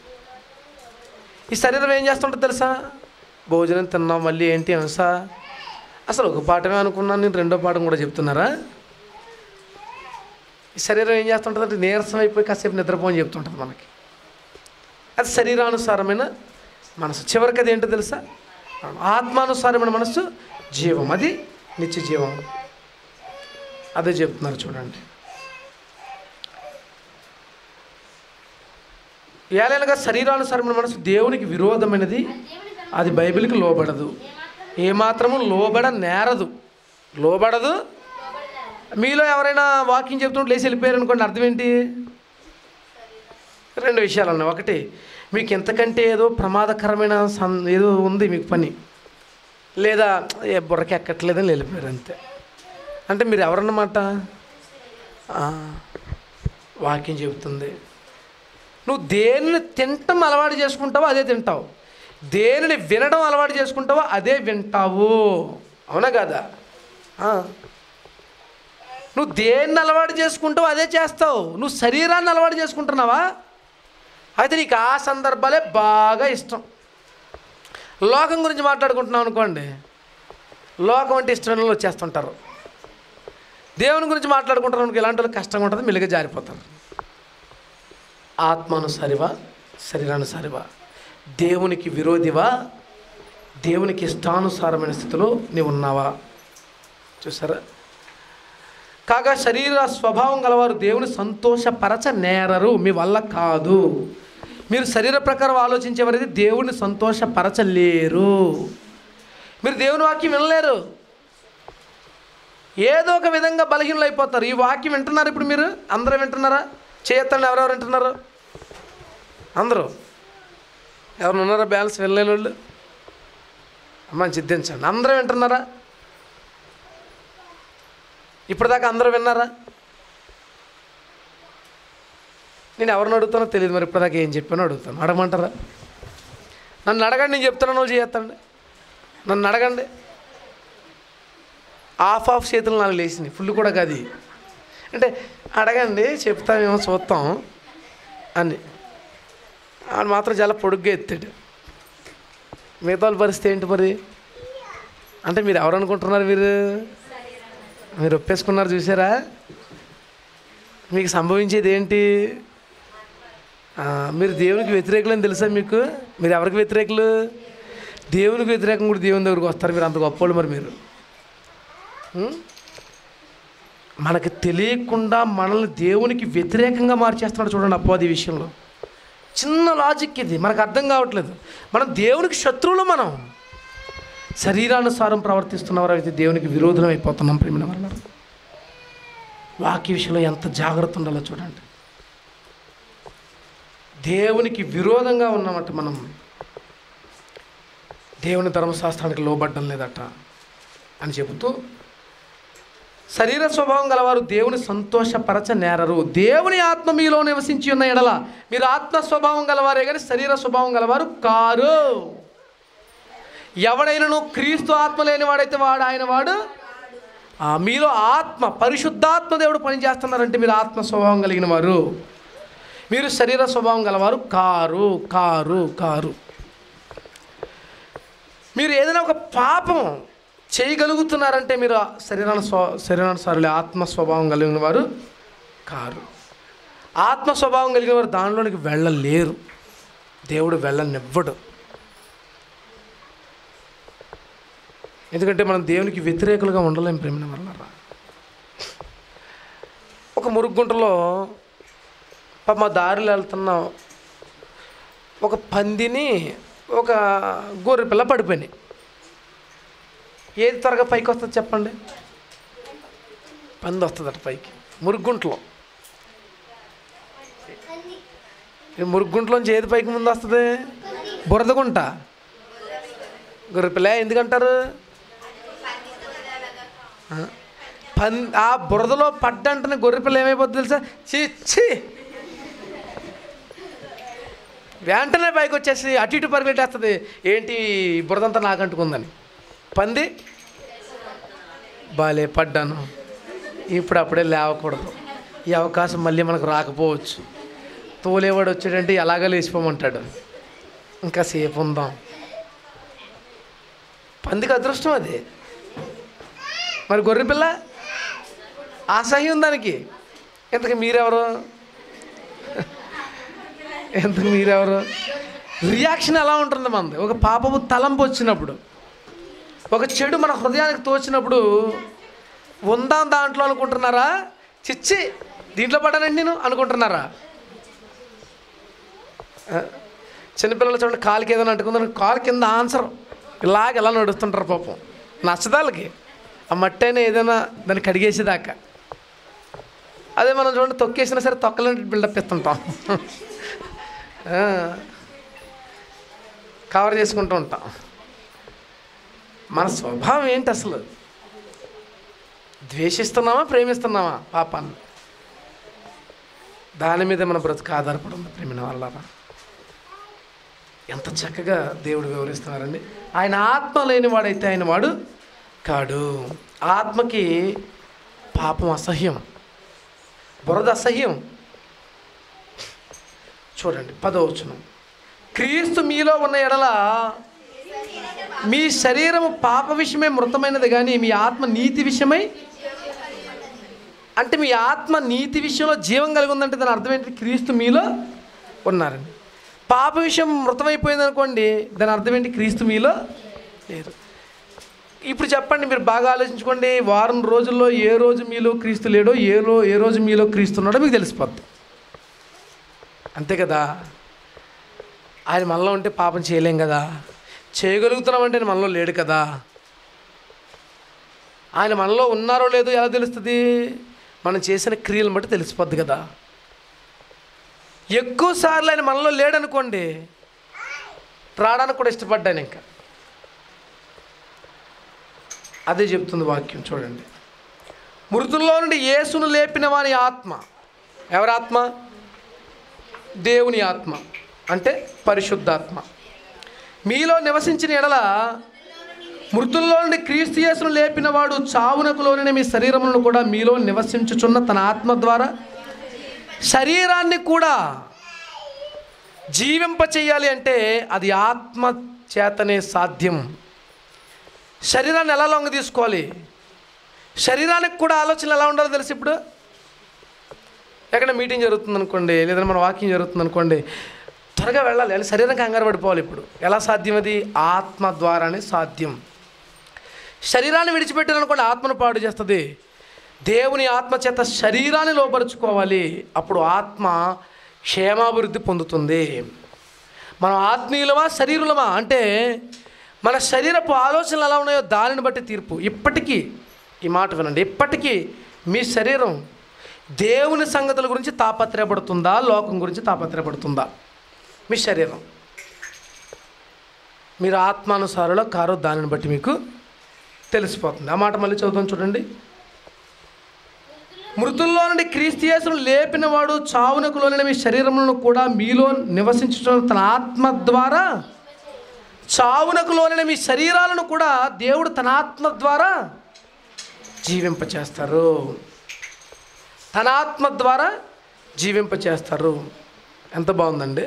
ఈ శరీరం ఏం చేస్తుంటుంది తెలుసా భోజనం తిన్నాం మళ్ళీ ఏంటి అంసా అసలు ఒక పాఠమే అనుకున్నాను నేను రెండో పాఠం కూడా చెప్తున్నారా ఈ శరీరం ఏం చేస్తుంటుంది అంటే నీరసం అయిపోయి కాసేపు నిద్రపోని చెప్తుంటుంది మనకి అది శరీరానుసారమైన మనసు చివరికి అది ఏంటో తెలుసా ఆత్మానుసారమైన మనసు జీవం అది నిత్య జీవం అదే చెప్తున్నారు చూడండి ఏలైనగా శరీరానుసారమైన మనసు దేవునికి విరోధమైనది అది బైబిల్కి లోబడదు ఏమాత్రము లోబడ నేరదు లోబడదు మీలో ఎవరైనా వాకింగ్ చెప్తుంటే లేచి వెళ్ళిపోయారు అనుకోండి అర్థం ఏంటి రెండు విషయాలు ఉన్నాయి ఒకటి మీకు ఎంతకంటే ఏదో ప్రమాదకరమైన సం ఏదో ఉంది మీకు పని లేదా ఏ బుర్రకి ఎక్కట్లేదని వెళ్ళిపోయారు అంతే అంటే మీరు ఎవరన్నమాట ఆ, వాక్యం చెబుతుంది నువ్వు దేనిని తినటం అలవాటు చేసుకుంటావో అదే తింటావు దేనిని వినడం అలవాటు చేసుకుంటావో అదే వింటావు అవునా కదా ఆ. నువ్వు దేన్ని అలవాటు చేసుకుంటావో అదే చేస్తావు నువ్వు శరీరాన్ని అలవాటు చేసుకుంటున్నావా అయితే నీకు ఆ సందర్భాలే బాగా ఇష్టం లోకం గురించి మాట్లాడుకుంటున్నాం అనుకోండి లోకం అంటే ఇష్టమైన వాళ్ళు వచ్చేస్తుంటారు దేవుని గురించి మాట్లాడుకుంటున్నాం ఇలాంటి వాళ్ళకి కష్టంగా ఉంటుంది మెల్లిగా జారిపోతారు ఆత్మానుసారివా శరీరానుసారివా దేవునికి విరోధివా దేవునికి ఇష్టానుసారమైన స్థితిలో నీవు ఉన్నావా చూసారా కాగా శరీర స్వభావం గలవారు దేవుని సంతోషపరచ నేరరు మీ వల్ల కాదు మీరు శరీర ప్రకారం ఆలోచించేవారైతే దేవుని సంతోషపరచలేరు మీరు దేవుని వాక్యం వినలేరు ఏదో ఒక విధంగా బలహీనలు అయిపోతారు ఈ వాక్యం వింటున్నారు ఇప్పుడు మీరు అందరూ వింటున్నారా చేయొత్తండి ఎవరెవరు వింటున్నారు అందరూ ఎవరు ఉన్నారా బ్యాలెన్స్ వెళ్ళలేని వాళ్ళు అమ్మ చిద్దించండి అందరూ వింటున్నారా ఇప్పటిదాకా అందరూ విన్నారా నేను ఎవరిని అడుగుతానో తెలియదు మరి ఇప్పటిదాకా ఏం చెప్పానో అడుగుతాను అడగమంటారా నన్ను అడగండి నేను చెప్తాను వాళ్ళు చేయొత్తండి నన్ను అడగండి ఆఫ్ ఆఫ్ చేతులు నాకు లేచినాయి ఫుల్ కూడా కాదు అంటే అడగండి చెప్తామేమో చూస్తాం అని ఆయన మాత్రం చాలా పొడుగ్గా ఎత్తాడు మిగతా వాళ్ళ పరిస్థితి ఏంటి మరి అంటే మీరు ఎవరు అనుకుంటున్నారు మీరు మీరు ఒప్పేసుకున్నారు చూసారా మీకు సంభవించేది ఏంటి ఆ, మీరు దేవునికి వ్యతిరేకులని తెలుసా మీకు మీరు ఎవరికి వ్యతిరేకులు దేవునికి వ్యతిరేకం కూడా దేవుని దగ్గరికి వస్తారు మీరు అంత గొప్పోళ్ళు మరి మీరు ఉం? మనకి తెలియకుండా మనల్ని దేవునికి వ్యతిరేకంగా మార్చేస్తున్నాడు చూడండి అపవాది విషయంలో చిన్న లాజిక్ ఇది మనకు అర్థం కావట్లేదు మనం దేవునికి శత్రువులు మనం శరీరానుసారం ప్రవర్తిస్తున్నవారు అయితే దేవునికి విరోధం అయిపోతున్నాం ప్రేమిన వల్ల వాక్య విషయంలో ఎంత జాగ్రత్త ఉండాలో చూడండి దేవునికి విరోధంగా ఉన్నామట మనం దేవుని ధర్మశాస్త్రానికి లోబడ్డం లేదట అని చెబుతూ శరీర స్వభావం గలవారు దేవుని సంతోషపరచ నేరరు దేవుని ఆత్మ మీలో నివసించి ఉన్న ఎడల మీరు ఆత్మ స్వభావం గలవారే కానీ శరీర స్వభావం గలవారు కారు ఎవడైనను క్రీస్తు ఆత్మ లేని వాడైతే వాడు ఆయన వాడు ఆ, మీలో ఆత్మ పరిశుద్ధాత్మ దేవుడు పనిచేస్తున్నారంటే మీరు ఆత్మ స్వభావం కలిగిన వారు మీరు శరీర స్వభావం గలవారు కారు కారు కారు మీరు ఏదైనా ఒక పాపం చేయగలుగుతున్నారంటే మీరు శరీరాన స్వ శరీరానుసారులే ఆత్మ స్వభావం కలిగిన వారు కారు ఆత్మ స్వభావం కలిగిన వారు దానిలోనికి వెళ్ళలేరు దేవుడు వెళ్ళనివ్వడు ఎందుకంటే మనం దేవునికి వ్యతిరేకులుగా ఉండలేం ప్రేమిన వల్ల ఒక మురుగుంటలో పాప మా దారిలో వెళ్తున్న ఒక పందిని ఒక గొర్రె పిల్ల పడిపోయినాయి ఏది త్వరగా పైకి వస్తుంది చెప్పండి పంది వస్తుందట పైకి మురుగుంటలో ఈ మురుగుంటలోంచి ఏది పైకి ముందు వస్తుంది బురదగుంట గొర్రె పిల్ల ఎందుకంటారు ఆ? పన్ ఆ బురదలో పడ్డంటనే గొర్రె పిల్ల ఏమైపోతుంది తెలుసా చీ చీ వెంటనే పైకి వచ్చేసి అటు ఇటు పరిగెట్టేస్తుంది ఏంటి ఈ బురదంతా నాకు అంటుకుందని పంది బాలే పడ్డాను ఇప్పుడు అప్పుడే లేవకూడదు ఈ అవకాశం మళ్ళీ మనకు రాకపోవచ్చు తోలేవాడు వచ్చాడంటే ఎలాగ లేచిపోమంటాడు ఇంకా సేపు ఉందాం పందికి అదృష్టం అది మరి గొర్రె పిల్ల అసహ్యం దానికి ఇంతకు మీరెవరు ఇంతకు మీరెవరు రియాక్షన్ ఎలా ఉంటుంది మనది ఒక పాపము తలంపు వచ్చినప్పుడు ఒక చెడు మన హృదయానికి తోచినప్పుడు ఉందాం దాంట్లో అనుకుంటున్నారా చిచ్చి దీంట్లో పడ్డానండి నేను అనుకుంటున్నారా ఆ, చిన్నపిల్లలు చూడండి కాలుకి ఏదైనా అంటుకుందని కాలు కింద ఆన్సర్ ఇలాగ ఎలా నడుస్తుంటారు పాపం నచ్చదాలకి ఆ మట్టి అయినా ఏదైనా దాన్ని కడిగేసేదాకా అదే మనం చూడండి తొక్కేసినా సరే తొక్కలని బిల్డప్ ఇస్తుంటాం ఆ, కవర్ చేసుకుంటూ ఉంటాం మన స్వభావం ఏంటి అసలు ద్వేషిస్తున్నామా ప్రేమిస్తున్నామా పాపాన్ని దాని మీద మన బ్రతుకు ఆధారపడి ఉంది ప్రేమిన వాళ్ళరా ఎంత చక్కగా దేవుడు వివరిస్తున్నారండి ఆయన ఆత్మ లేనివాడైతే ఆయన వాడు కాడు ఆత్మకి పాపం అసహ్యం బురద అసహ్యం చూడండి పదవచనం క్రీస్తు మీలో ఉన్న ఎడల మీ శరీరము పాప విషయమై మృతమైనది కానీ మీ ఆత్మ నీతి విషయమై అంటే మీ ఆత్మ నీతి విషయంలో జీవం కలిగి ఉందంటే దాని అర్థం ఏంటి క్రీస్తు మీలో ఉన్నారండి పాప విషయం మృతమైపోయింది అనుకోండి దాని అర్థం ఏంటి క్రీస్తు మీలో లేరు ఇప్పుడు చెప్పండి మీరు బాగా ఆలోచించుకోండి వారం రోజుల్లో ఏ రోజు మీలో క్రీస్తు లేడో ఏ రో ఏ రోజు మీలో క్రీస్తు ఉన్నాడో మీకు తెలిసిపోద్ది అంతే కదా ఆయన మనలో ఉంటే పాపం చేయలేం కదా చేయగలుగుతున్నామంటే ఆయన మనలో లేడు కదా ఆయన మనలో ఉన్నారో లేదో ఎలా తెలుస్తుంది మనం చేసిన క్రియలను బట్టి తెలిసిపోద్ది కదా ఎక్కువ సార్లు ఆయన మనలో లేడనుకోండి రావడానికి కూడా ఇష్టపడ్డాను ఇంకా అదే చెప్తుంది వాక్యం చూడండి మృతుల్లో నుండి యేసును లేపిన వాని ఆత్మ ఎవరి ఆత్మ దేవుని ఆత్మ అంటే పరిశుద్ధాత్మ మీలో నివసించిన ఎడల మృతుల్లో నుండి క్రీస్తు యేసును లేపిన వాడు చావునకు లోని మీ శరీరములను కూడా మీలో నివసించుచున్న తన ఆత్మ ద్వారా శరీరాన్ని కూడా జీవింప చేయాలి అంటే అది ఆత్మ చేతనే సాధ్యం శరీరాన్ని ఎలా లొంగ తీసుకోవాలి శరీరానికి కూడా ఆలోచన ఎలా ఉండాలో తెలుసు ఇప్పుడు ఎక్కడ మీటింగ్ జరుగుతుంది అనుకోండి లేదా మన వాకింగ్ జరుగుతుంది అనుకోండి త్వరగా వెళ్ళాలి అని శరీరం కంగారు పడిపోవాలి ఇప్పుడు ఎలా సాధ్యం అది ఆత్మ ద్వారానే సాధ్యం శరీరాన్ని విడిచిపెట్టారనుకోండి ఆత్మను పాడు చేస్తుంది దేవుని ఆత్మ చేత శరీరాన్ని లోపరుచుకోవాలి అప్పుడు ఆత్మ క్షేమాభివృద్ధి పొందుతుంది మనం ఆత్మీయులమా శరీరులమా అంటే మన శరీరపు ఆలోచనలు ఎలా ఉన్నాయో దానిని బట్టి తీర్పు ఇప్పటికీ ఈ మాట వినండి ఇప్పటికీ మీ శరీరం దేవుని సంగతుల గురించి తాపత్రయపడుతుందా లోకం గురించి తాపత్రయపడుతుందా మీ శరీరం మీరు ఆత్మానుసారులో కారో దానిని బట్టి మీకు తెలిసిపోతుంది ఆ మాట మళ్ళీ చదువుతాం చూడండి మృతుల్లో నుండి క్రీస్తుయేసును లేపిన వాడు చావునకు లోని మీ శరీరములను కూడా మీలో నివసించుతున్న తన ఆత్మ ద్వారా చావునకు లోని మీ శరీరాలను కూడా దేవుడు తన ఆత్మ ద్వారా జీవింపచేస్తారు తన ఆత్మ ద్వారా జీవింపచేస్తారు ఎంత బాగుందండి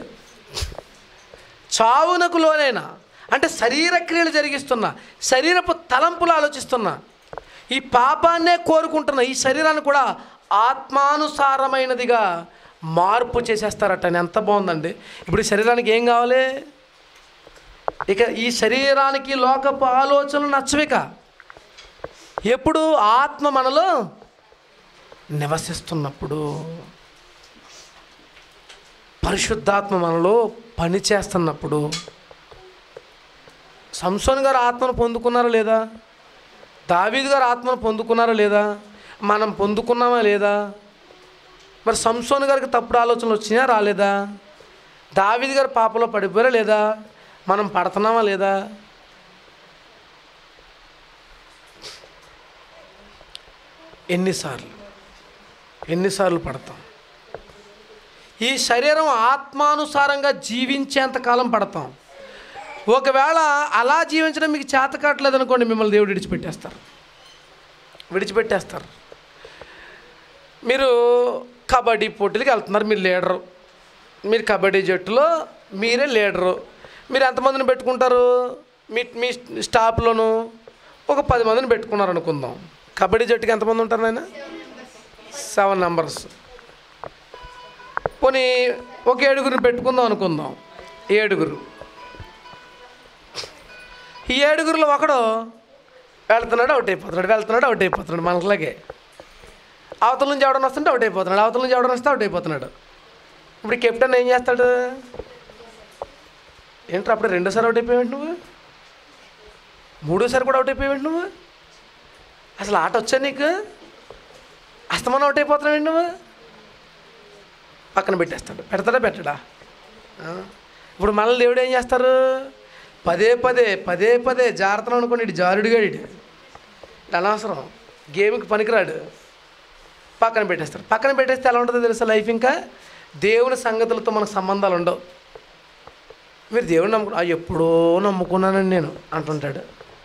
చావునకు లోనైనా అంటే శరీర క్రియలు జరిగిస్తున్నా శరీరపు తలంపులు ఆలోచిస్తున్నా ఈ పాపాన్నే కోరుకుంటున్న ఈ శరీరాన్ని కూడా ఆత్మానుసారమైనదిగా మార్పు చేసేస్తారట అని ఎంత బాగుందండి ఇప్పుడు ఈ శరీరానికి ఏం కావాలి ఇక ఈ శరీరానికి లోకపు ఆలోచనలు నచ్చవిక ఎప్పుడు ఆత్మ మనలో నివసిస్తున్నప్పుడు పరిశుద్ధాత్మ మనలో పని చేస్తున్నప్పుడు సంసోన్ గారు ఆత్మను పొందుకున్నారా లేదా దావీద్ గారు ఆత్మను పొందుకున్నారా లేదా మనం పొందుకున్నామా లేదా మరి సంసోన్ గారికి తప్పుడు ఆలోచనలు వచ్చినాయా రాలేదా దావీద్ గారు పాపలో పడిపోయారా లేదా మనం పడుతున్నామా లేదా ఎన్నిసార్లు ఎన్నిసార్లు పడతాం ఈ శరీరం ఆత్మానుసారంగా జీవించేంత కాలం పడతాం ఒకవేళ అలా జీవించడం మీకు చేత కావట్లేదు అనుకోండి మిమ్మల్ని దేవుడు విడిచిపెట్టేస్తారు విడిచిపెట్టేస్తారు మీరు కబడ్డీ పోటీలకు వెళ్తున్నారు మీరు లీడరు మీరు కబడ్డీ జట్టులో మీరే లీడరు మీరు ఎంతమందిని పెట్టుకుంటారు మీ మీ స్టాఫ్లోను ఒక పది మందిని పెట్టుకున్నారు అనుకుందాం కబడ్డీ జట్టుకి ఎంతమంది ఉంటారు నాయన సెవెన్ నెంబర్స్ పోనీ ఒక ఏడుగురిని పెట్టుకుందాం అనుకుందాం ఏడుగురు ఈ ఏడుగురిలో ఒకడు వెళ్తున్నాడు అవుట్ అయిపోతున్నాడు వెళ్తున్నాడు అవుట్ అయిపోతున్నాడు మనకులాగే అవతల నుంచి ఎవడన్నా వస్తుంటే అవుట్ అయిపోతున్నాడు అవతల నుంచి ఎవడన్నా వస్తే అవుట్ అయిపోతున్నాడు ఇప్పుడు ఈ కెప్టెన్ ఏం చేస్తాడు ఏంట్రా అప్పుడు రెండోసారి అవుట్ అయిపోయావు నువ్వు మూడోసారి కూడా అవుట్ అయిపోయావు నువ్వు అసలు ఆట వచ్చా నీకు అస్తమానం అవుట్ అయిపోతున్నావు నువ్వు పక్కన పెట్టేస్తాడు పెడతాడా పెట్టడా ఆ? ఇప్పుడు మనల్ని దేవుడు ఏం చేస్తారు పదే పదే పదే పదే జాగ్రత్తలు అనుకోండి ఇటు జారుడుగాడు ఇటు ఇటు అనవసరం గేమ్కి పనికిరాడు పక్కన పెట్టేస్తారు పక్కన పెట్టేస్తే ఎలా ఉంటుందో తెలుసా లైఫ్ ఇంకా దేవుని సంగతులతో మనకు సంబంధాలు ఉండవు మీరు దేవుని నమ్ముకు "ఆ, ఎప్పుడో నమ్ముకున్నానండి నేను అంటుంటాడు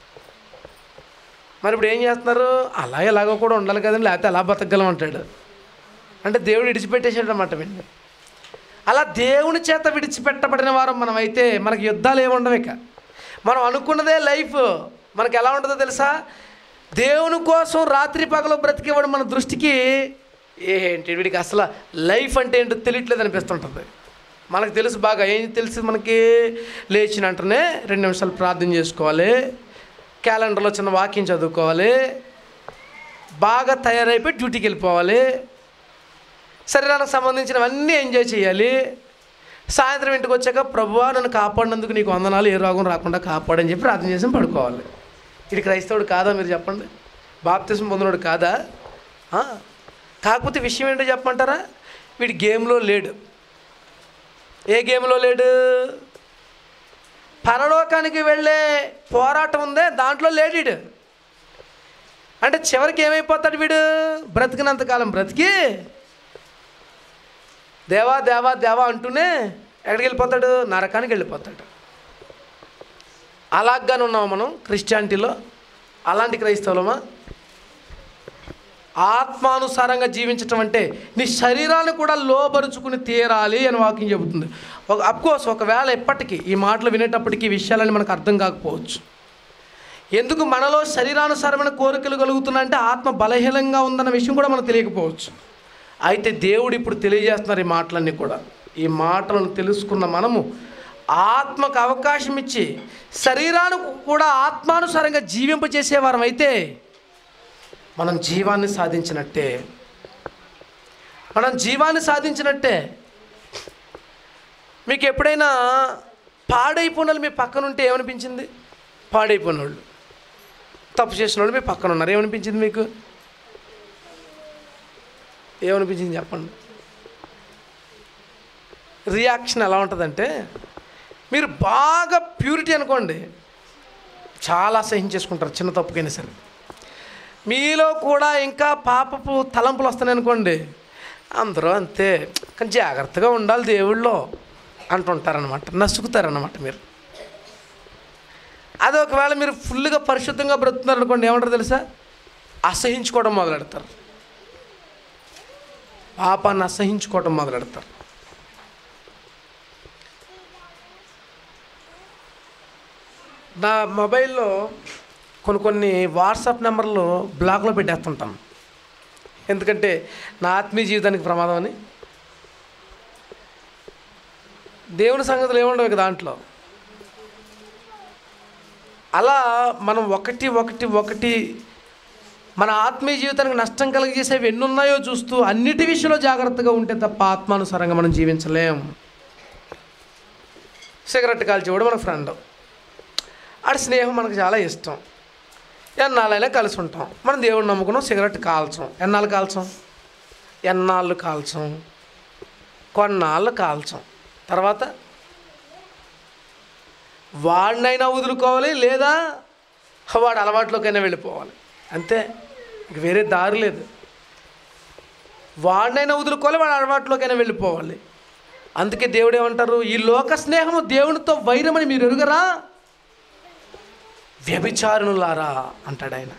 మరి ఇప్పుడు ఏం చేస్తున్నారు అలా ఎలాగో కూడా ఉండాలి కదండి లేకపోతే ఎలా బతకగలం అంటాడు అంటే దేవుడు విడిచిపెట్టేసాడు అన్నమాట వీడిని అలా దేవుని చేత విడిచిపెట్టబడిన వారం మనం అయితే మనకి యుద్ధాలు ఏమి ఉండవు ఇక మనం అనుకున్నదే లైఫ్ మనకి ఎలా ఉంటుందో తెలుసా దేవుని కోసం రాత్రి పగలు బ్రతికేవాడు మన దృష్టికి ఏంటి వీడికి అసలు లైఫ్ అంటే ఏంటో తెలియట్లేదు అనిపిస్తుంటుంది మనకు తెలుసు బాగా ఏం తెలుసు మనకి లేచిన వెంటనే రెండు నిమిషాలు ప్రార్థన చేసుకోవాలి క్యాలెండర్లో చిన్న వాక్యం చదువుకోవాలి బాగా తయారైపోయి డ్యూటీకి వెళ్ళిపోవాలి శరీరానికి సంబంధించినవన్నీ ఎంజాయ్ చేయాలి సాయంత్రం ఇంటికి వచ్చాక ప్రభువా నన్ను కాపాడినందుకు నీకు వందనాలు ఏ రోగం రాకుండా కాపాడని చెప్పి ప్రార్థన చేసి పడుకోవాలి ఇది క్రైస్తవుడు కాదా మీరు చెప్పండి బాప్తిసం పొందినోడు కాదా ఆ? కాకపోతే విషయం ఏంటో చెప్పమంటారా వీడి గేమ్లో లేడు ఏ గేమ్లో లేడు పరలోకానికి వెళ్ళే పోరాటం ఉందే దాంట్లో లేడు వీడు అంటే చివరికి ఏమైపోతాడు వీడు బ్రతికినంతకాలం బ్రతికి దేవా దేవా దేవా అంటూనే ఎక్కడికి వెళ్ళిపోతాడు నరకానికి వెళ్ళిపోతాడు అలాగానే ఉన్నాము మనం క్రిస్టియానిటీలో అలాంటి క్రైస్తవులమా ఆత్మానుసారంగా జీవించటం అంటే నీ శరీరాన్ని కూడా లోబరుచుకుని తీరాలి అని వాక్యం చెబుతుంది ఒక అఫ్కోర్స్ ఒకవేళ ఎప్పటికీ ఈ మాటలు వినేటప్పటికీ ఈ విషయాలని మనకు అర్థం కాకపోవచ్చు ఎందుకు మనలో శరీరానుసారమైన కోరికలు కలుగుతున్నాయంటే ఆత్మ బలహీనంగా ఉందన్న విషయం కూడా మనకు తెలియకపోవచ్చు అయితే దేవుడు ఇప్పుడు తెలియజేస్తున్నారు ఈ మాటలన్నీ కూడా ఈ మాటలను తెలుసుకున్న మనము ఆత్మకు అవకాశం ఇచ్చి శరీరానికి కూడా ఆత్మానుసారంగా జీవింపజేసేవారం అయితే మనం జీవాన్ని సాధించినట్టే మనం జీవాన్ని సాధించినట్టే మీకు ఎప్పుడైనా పాడైపోయిన వాళ్ళు మీ పక్కన ఉంటే ఏమనిపించింది పాడైపోయిన వాళ్ళు తప్పు చేసిన వాళ్ళు మీ పక్కన ఉన్నారు ఏమనిపించింది మీకు ఏమనిపించింది చెప్పండి రియాక్షన్ ఎలా ఉంటుందంటే మీరు బాగా ప్యూరిటీ అనుకోండి చాలా సహించేసుకుంటారు చిన్న తప్పుకైనా సరే మీలో కూడా ఇంకా పాపపు తలంపులు వస్తున్నాయి అనుకోండి అందరూ అంతే కానీ జాగ్రత్తగా ఉండాలి దేవుళ్ళో అంటుంటారనమాట నసుకుతారనమాట మీరు అది ఒకవేళ మీరు ఫుల్గా పరిశుద్ధంగా బ్రతుకుతున్నారు అనుకోండి ఏమంటారు తెలుసా అసహించుకోవడం మొదలెడతారు పాపాన్ని అసహించుకోవడం మొదలెడతారు నా మొబైల్లో కొన్ని కొన్ని వాట్సాప్ నెంబర్లు బ్లాక్లో పెట్టేస్తుంటాను ఎందుకంటే నా ఆత్మీయ జీవితానికి ప్రమాదం అని దేవుని సంగతులు ఏముండవు ఇక దాంట్లో అలా మనం ఒకటి ఒకటి ఒకటి మన ఆత్మీయ జీవితానికి నష్టం కలిగజేసేవి ఎన్ని ఉన్నాయో చూస్తూ అన్నిటి విషయంలో జాగ్రత్తగా ఉంటే తప్ప ఆత్మానుసారంగా మనం జీవించలేం సిగరెట్ కాల్చేవాడు మన ఫ్రెండ్ ఆడి స్నేహం మనకు చాలా ఇష్టం ఎన్నాళ్ళైనా కలిసి ఉంటాం మనం దేవుడిని నమ్ముకున్నాం సిగరెట్ కాల్చం ఎన్నాళ్ళు కాల్చం ఎన్నాళ్ళు కాల్చం కొన్నాళ్ళు కాల్చం తర్వాత వాడినైనా వదులుకోవాలి లేదా వాడు అలవాట్లోకైనా వెళ్ళిపోవాలి అంతే ఇక వేరే దారి లేదు వాడినైనా వదులుకోవాలి వాడు అలవాట్లోకైనా వెళ్ళిపోవాలి అందుకే దేవుడు ఏమంటారు ఈ లోక స్నేహము దేవునితో వైరమని మీరు ఎరుగరా వ్యభిచారులారా అంటాడు ఆయన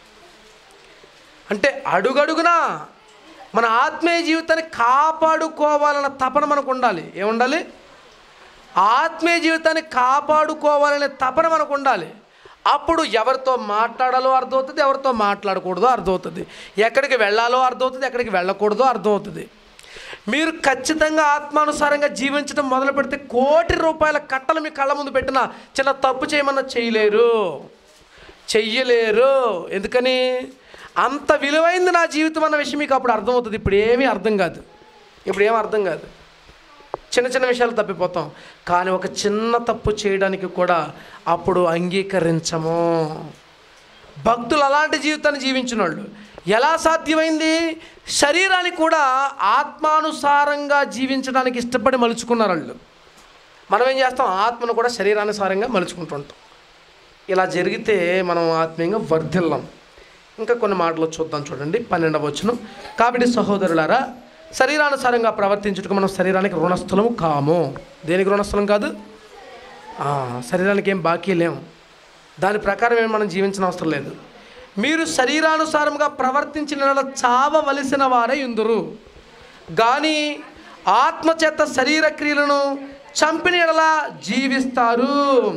అంటే అడుగడుగునా మన ఆత్మీయ జీవితాన్ని కాపాడుకోవాలన్న తపన మనకు ఉండాలి ఏముండాలి ఆత్మీయ జీవితాన్ని కాపాడుకోవాలనే తపన మనకు ఉండాలి అప్పుడు ఎవరితో మాట్లాడాలో అర్థమవుతుంది ఎవరితో మాట్లాడకూడదో అర్థమవుతుంది ఎక్కడికి వెళ్ళాలో అర్థమవుతుంది ఎక్కడికి వెళ్ళకూడదో అర్థమవుతుంది మీరు ఖచ్చితంగా ఆత్మానుసారంగా జీవించడం మొదలు పెడితే కోటి రూపాయల కట్టలు మీ కళ్ళ ముందు పెట్టిన చిన్న తప్పు చేయమన్నా చేయలేరు చెయ్యలేరు ఎందుకని అంత విలువైంది నా జీవితం అన్న విషయం మీకు అప్పుడు అర్థమవుతుంది ఇప్పుడు ఏమీ అర్థం కాదు ఇప్పుడు ఏం అర్థం కాదు చిన్న చిన్న విషయాలు తప్పిపోతాం కానీ ఒక చిన్న తప్పు చేయడానికి కూడా అప్పుడు అంగీకరించము భక్తులు అలాంటి జీవితాన్ని జీవించిన వాళ్ళు ఎలా సాధ్యమైంది శరీరాన్ని కూడా ఆత్మానుసారంగా జీవించడానికి ఇష్టపడి మలుచుకున్నారు వాళ్ళు మనం ఏం చేస్తాం ఆత్మను కూడా శరీరానుసారంగా మలుచుకుంటుంటాం ఇలా జరిగితే మనం ఆత్మీయంగా వర్ధిల్లం ఇంకా కొన్ని మాటలు చూద్దాం చూడండి పన్నెండవ వచనం కాబట్టి సహోదరులారా శరీరానుసారంగా ప్రవర్తించుటకు మనం శరీరానికి రుణస్థలము కాము దేనికి రుణస్థలం కాదు ఆ, శరీరానికి ఏం బాకీ లేము దాని ప్రకారం ఏం మనం జీవించిన అవసరం లేదు మీరు శరీరానుసారంగా ప్రవర్తించిన యెడల చావవలసిన వారే ఇందురు కానీ ఆత్మచేత శరీర క్రియలను చంపిన యెడల జీవిస్తారు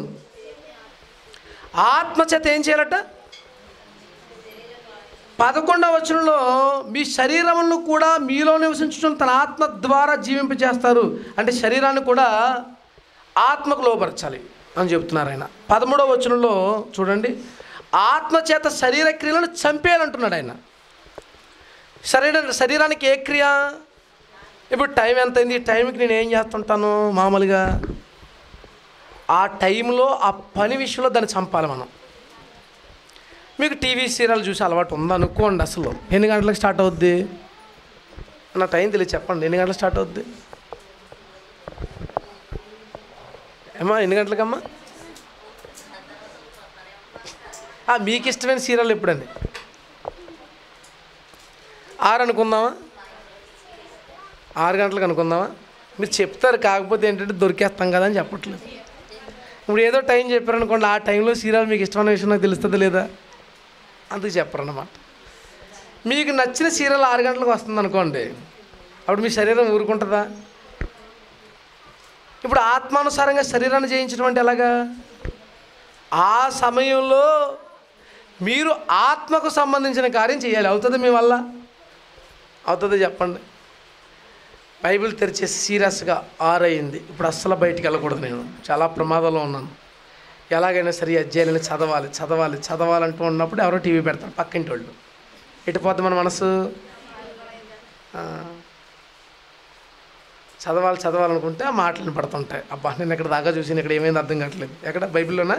ఆత్మచేత ఏం చేయాలట పదకొండవ వచనంలో మీ శరీరములను కూడా మీలో నివసించడం తన ఆత్మ ద్వారా జీవింపజేస్తారు అంటే శరీరాన్ని కూడా ఆత్మకు లోపరచాలి అని చెప్తున్నారు ఆయన పదమూడవ వచనంలో చూడండి ఆత్మ చేత శరీర క్రియలను చంపేయాలంటున్నాడు ఆయన శరీర శరీరానికి ఏ క్రియ ఇప్పుడు టైం ఎంత అయింది ఈ టైంకి నేను ఏం చేస్తుంటాను మామూలుగా ఆ టైంలో ఆ పని విషయంలో దాన్ని చంపాలి మనం మీకు టీవీ సీరియల్ చూసి అలవాటు ఉందనుకోండి అసలు ఎన్ని గంటలకు స్టార్ట్ అవుద్ది నా టైం తెలియదు చెప్పండి ఎన్ని గంటలకు స్టార్ట్ అవుద్ది ఏమా ఎన్ని గంటలకమ్మా ఆ, మీకు ఇష్టమైన సీరియల్ ఎప్పుడండి ఆరు అనుకుందామా ఆరు గంటలకు అనుకుందామా మీరు చెప్తారు కాకపోతే ఏంటంటే దొరికేస్తాం కదా అని చెప్పట్లేదు ఇప్పుడు ఏదో టైం చెప్పారనుకోండి ఆ టైంలో సీరియల్ మీకు ఇష్టమైన విషయం నాకు తెలుస్తుందా లేదా అందుకు చెప్పరన్నమాట మీకు నచ్చిన సీరియల్ ఆరు గంటలకు వస్తుంది అనుకోండి అప్పుడు మీ శరీరం ఊరుకుంటుందా ఇప్పుడు ఆత్మానుసారంగా శరీరాన్ని జయించడం అంటే ఎలాగా ఆ సమయంలో మీరు ఆత్మకు సంబంధించిన కార్యం చేయాలి అవుతుంది మీ వల్ల అవుతుంది చెప్పండి బైబిల్ తెరిచే సీరియస్గా ఆరయింది ఇప్పుడు అస్సలు బయటికి వెళ్ళకూడదు నేను చాలా ప్రమాదంలో ఉన్నాను ఎలాగైనా సరే ఈ అధ్యాయాలను చదవాలి చదవాలి చదవాలంటూ ఉన్నప్పుడు ఎవరో టీవీ పెడతారు పక్కింటి వాళ్ళు ఎటుపోద్ది మన మనసు ఆ, చదవాలి చదవాలనుకుంటే ఆ మాటలు పడుతుంటాయి అబ్బా నేను ఇక్కడ దాకా చూసిన ఇక్కడ ఏమైంది అర్థం కావట్లేదు ఎక్కడ బైబిల్లోనా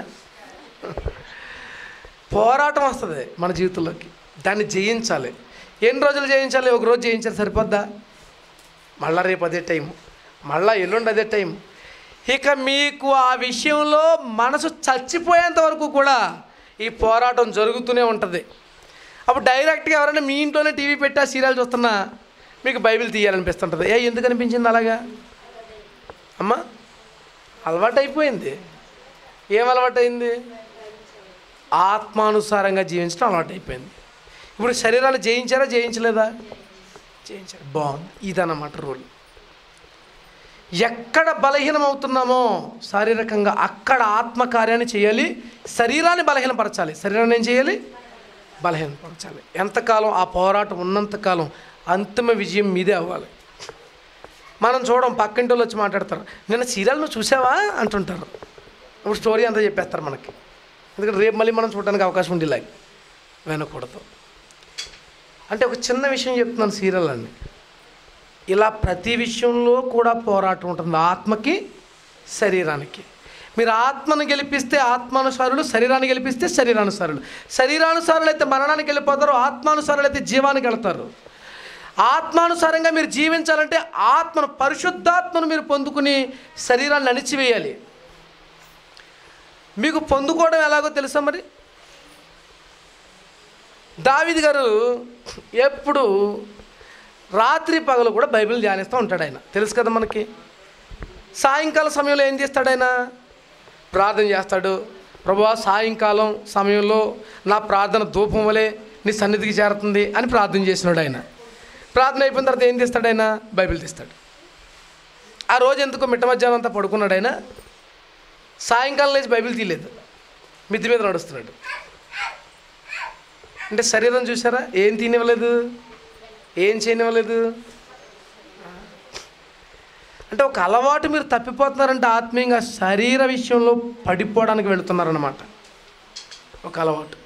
పోరాటం వస్తుంది మన జీవితంలోకి దాన్ని జయించాలి ఎన్ని రోజులు జయించాలి ఒక రోజు జయించాలి సరిపోద్దా మళ్ళా రేపు అదే టైం మళ్ళా ఎల్లుండి అదే టైం ఇక మీకు ఆ విషయంలో మనసు చచ్చిపోయేంత వరకు కూడా ఈ పోరాటం జరుగుతూనే ఉంటుంది అప్పుడు డైరెక్ట్గా ఎవరైనా మీ ఇంట్లోనే టీవీ పెట్టి ఆ సీరియల్ చూస్తున్నా మీకు బైబిల్ తీయాలనిపిస్తుంటుంది ఏ ఎందుకు అనిపించింది అలాగా అమ్మా అలవాటు అయిపోయింది ఏం అలవాటైంది ఆత్మానుసారంగా జీవించడం అలవాటు అయిపోయింది ఇప్పుడు శరీరాన్ని జయించారా జయించలేదా జయించారు బాగుంది ఇదన్నమాట రూల్ ఎక్కడ బలహీనమవుతున్నామో శారీరకంగా అక్కడ ఆత్మకార్యాన్ని చేయాలి శరీరాన్ని బలహీనపరచాలి శరీరాన్ని ఏం చేయాలి బలహీనపరచాలి ఎంతకాలం ఆ పోరాటం ఉన్నంతకాలం అంతిమ విజయం మీదే అవ్వాలి మనం చూడం పక్కింటి వాళ్ళు వచ్చి మాట్లాడతారు నిన్న సీరియల్ నువ్వు చూసావా అంటుంటారు ఇప్పుడు స్టోరీ అంతా చెప్పేస్తారు మనకి ఎందుకంటే రేపు మళ్ళీ మనం చూడడానికి అవకాశం ఉంది ఇలాగ వినకూడదు అంటే ఒక చిన్న విషయం చెప్తున్నాను సీరియల్ అండి ఇలా ప్రతి విషయంలో కూడా పోరాటం ఉంటుంది ఆత్మకి శరీరానికి మీరు ఆత్మను గెలిపిస్తే ఆత్మానుసారులు శరీరాన్ని గెలిపిస్తే శరీరానుసారులు శరీరానుసారులు అయితే మరణానికి వెళ్ళిపోతారు ఆత్మానుసారులు అయితే జీవానికి వెళ్తారు ఆత్మానుసారంగా మీరు జీవించాలంటే ఆత్మను పరిశుద్ధాత్మను మీరు పొందుకుని శరీరాన్ని అణిచివేయాలి మీకు పొందుకోవడం ఎలాగో తెలుసా మరి దావిది గారు ఎప్పుడు రాత్రి పగలు కూడా బైబిల్ ధ్యానిస్తూ ఉంటాడు ఆయన తెలుసు కదా మనకి సాయంకాలం సమయంలో ఏం చేస్తాడు ఆయన ప్రార్థన చేస్తాడు ప్రభా సాయంకాలం సమయంలో నా ప్రార్థన ధూపం వలె నీ సన్నిధికి చేరుతుంది అని ప్రార్థన చేసినాడు ఆయన ప్రార్థన అయిపోయిన తర్వాత ఏం తీస్తాడు ఆయన బైబిల్ తీస్తాడు ఆ రోజు ఎందుకో మిట్ట మధ్యాహ్నం అంతా పడుకున్నాడు ఆయన సాయంకాలం లేచి బైబిల్ తీయలేదు మిద్ది మీద నడుస్తున్నాడు అంటే శరీరం చూసారా ఏం తినివ్వలేదు ఏం చేయనివ్వలేదు అంటే ఒక అలవాటు మీరు తప్పిపోతున్నారంటే ఆత్మీయంగా శరీర విషయంలో పడిపోవడానికి వెళుతున్నారన్నమాట ఒక అలవాటు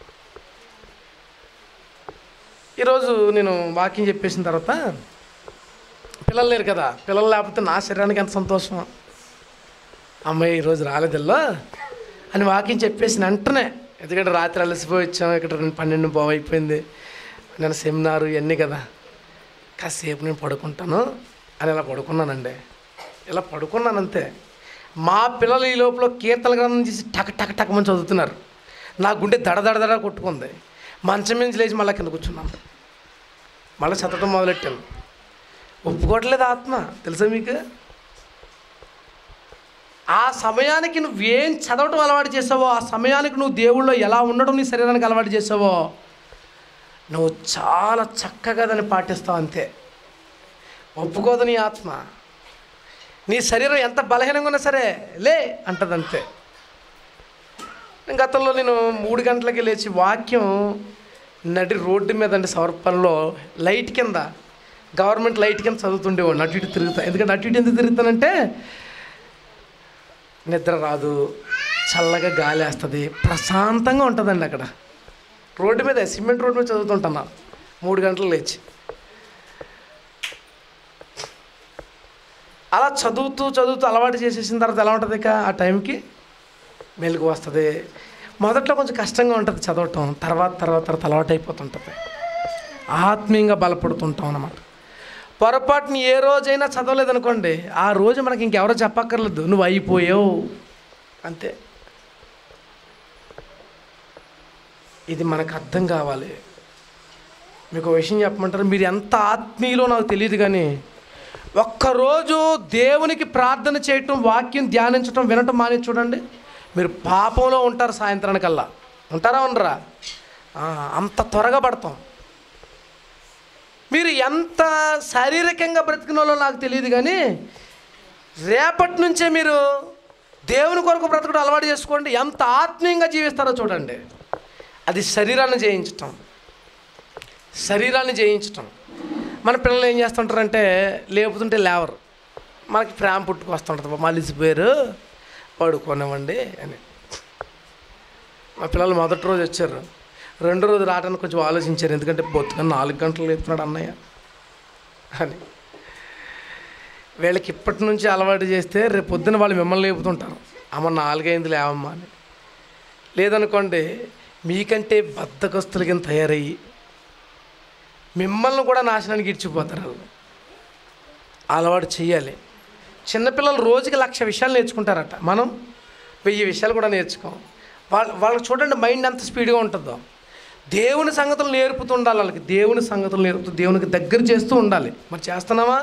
ఈరోజు నేను వాకింగ్ చెప్పేసిన తర్వాత పిల్లలు లేరు కదా పిల్లలు లేకపోతే నా శరీరానికి ఎంత సంతోషం అమ్మాయి ఈరోజు రాలేదల్లా అని వాకింగ్ చెప్పేసిన వెంటనే ఎందుకంటే రాత్రి అలసిపోయి వచ్చాం ఇక్కడ రెండు పన్నెండు బావు అయిపోయింది నేను సెమినార్ ఇవన్నీ కదా కాసేపు నేను పడుకుంటాను అని ఇలా పడుకున్నానండి ఇలా పడుకున్నాను అంతే మా పిల్లలు ఈ లోపల కీర్తన గ్రంథం చేసి టక్ టక్ టక్ మంది చదువుతున్నారు నా గుండె దడ దడ దడ కొట్టుకుంది మంచం నుంచి లేచి మళ్ళీ కింద కూర్చున్నాను మళ్ళీ చదవటం మొదలెట్టాను ఒప్పుకోవట్లేదు ఆత్మ తెలుసా మీకు ఆ సమయానికి నువ్వేం చదవటం అలవాటు చేసావో ఆ సమయానికి నువ్వు దేవుళ్ళో ఎలా ఉండడం నీ శరీరానికి అలవాటు చేసావో నువ్వు చాలా చక్కగా దాన్ని పాటిస్తావు అంతే ఒప్పుకోదు నీ ఆత్మ నీ శరీరం ఎంత బలహీనంగా ఉన్నా సరే లే అంటది అంతే గతంలో నేను మూడు గంటలకి లేచి వాక్యం నడి రోడ్డు మీద అండి సమర్పణలో లైట్ కింద గవర్నమెంట్ లైట్ కింద చదువుతుండేవాడిని అటు ఇటు తిరుగుతా ఎందుకంటే అటు ఇటు ఎందుకు తిరుగుతానంటే నిద్ర రాదు చల్లగా గాలి వేస్తుంది ప్రశాంతంగా ఉంటుందండి అక్కడ రోడ్డు మీద సిమెంట్ రోడ్డు మీద చదువుతుంటున్నా మూడు గంటలు లేచి అలా చదువుతూ చదువుతూ అలవాటు చేసేసిన తర్వాత ఎలా ఉంటుంది ఇక ఆ టైంకి మెలుగు వస్తుంది మొదట్లో కొంచెం కష్టంగా ఉంటుంది చదవటం తర్వాత తర్వాత తర్వాత అలవాటు అయిపోతుంటుంది ఆత్మీయంగా బలపడుతుంటాం అన్నమాట పొరపాటుని ఏ రోజైనా చదవలేదనుకోండి ఆ రోజు మనకి ఇంకెవరో చెప్పక్కర్లేదు నువ్వు అయిపోయావు అంతే ఇది మనకు అర్థం కావాలి మీకు ఒక విషయం చెప్పమంటారు మీరు ఎంత ఆత్మీయులో నాకు తెలియదు కానీ ఒక్కరోజు దేవునికి ప్రార్థన చేయటం వాక్యం ధ్యానించటం వినటం మాని చూడండి మీరు పాపంలో ఉంటారు సాయంత్రానికల్లా ఉంటారా ఉండరా ఆ, అంత త్వరగా పడతాం మీరు ఎంత శారీరకంగా బ్రతికిన వాళ్ళో నాకు తెలియదు కానీ రేపటి నుంచే మీరు దేవుని కొరకు బ్రతకడం అలవాటు చేసుకోండి ఎంత ఆత్మీయంగా జీవిస్తారో చూడండి అది శరీరాన్ని జయించటం శరీరాన్ని జయించటం మన పిల్లలు ఏం చేస్తుంటారంటే లేపుతుంటే లేవరు మనకి ప్రేమ పుట్టుకు వస్తుంటుంది మలిసిపోయారు పడుకోనివ్వండి అని మా పిల్లలు మొదటి రోజు వచ్చారు రెండో రోజు రావడానికి కొంచెం ఆలోచించారు ఎందుకంటే బొత్తుగా నాలుగు గంటలు లేపుతున్నాడు అన్నయ్య అని వీళ్ళకి ఇప్పటి నుంచి అలవాటు చేస్తే రేపు పొద్దున వాళ్ళు మిమ్మల్ని లేపుతుంటారు అమ్మ నాలుగైంది లేవమ్మా అని లేదనుకోండి మీకంటే బద్దకస్తులు కింద తయారయ్యి మిమ్మల్ని కూడా నాశనానికి ఇడ్చిపోతారు వాళ్ళు అలవాటు చేయాలి చిన్నపిల్లలు రోజుకి లక్ష విషయాలు నేర్చుకుంటారట మనం వెయ్యి విషయాలు కూడా నేర్చుకోం వాళ్ళ వాళ్ళకి చూడండి మైండ్ ఎంత స్పీడ్గా ఉంటుందో దేవుని సంగతులు నేర్పుతూ ఉండాలి వాళ్ళకి దేవుని సంగతులు నేర్పుతూ దేవునికి దగ్గర చేస్తూ ఉండాలి మరి చేస్తున్నామా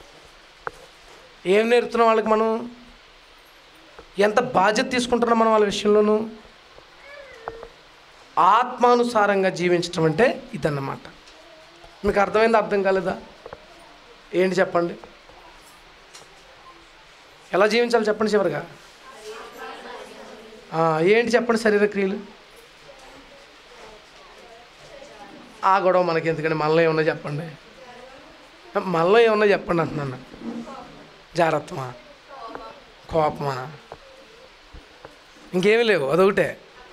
ఏం నేర్పుతున్నాం వాళ్ళకి మనం ఎంత బాధ్యత తీసుకుంటున్నాం మనం వాళ్ళ విషయంలోనూ ఆత్మానుసారంగా జీవించడం అంటే ఇదన్నమాట మీకు అర్థమైంది అర్థం కాలేదా ఏంటి చెప్పండి ఎలా జీవించాలి చెప్పండి చివరిగా ఆ, ఏంటి చెప్పండి శరీర క్రియలు ఆ గొడవ మనకి ఎందుకంటే మనలో ఏమన్నా చెప్పండి మనలో ఏమన్నా చెప్పండి అంటున్నాను జాగ్రత్తమా కోపమా ఇంకేమీ లేవు అదొకటే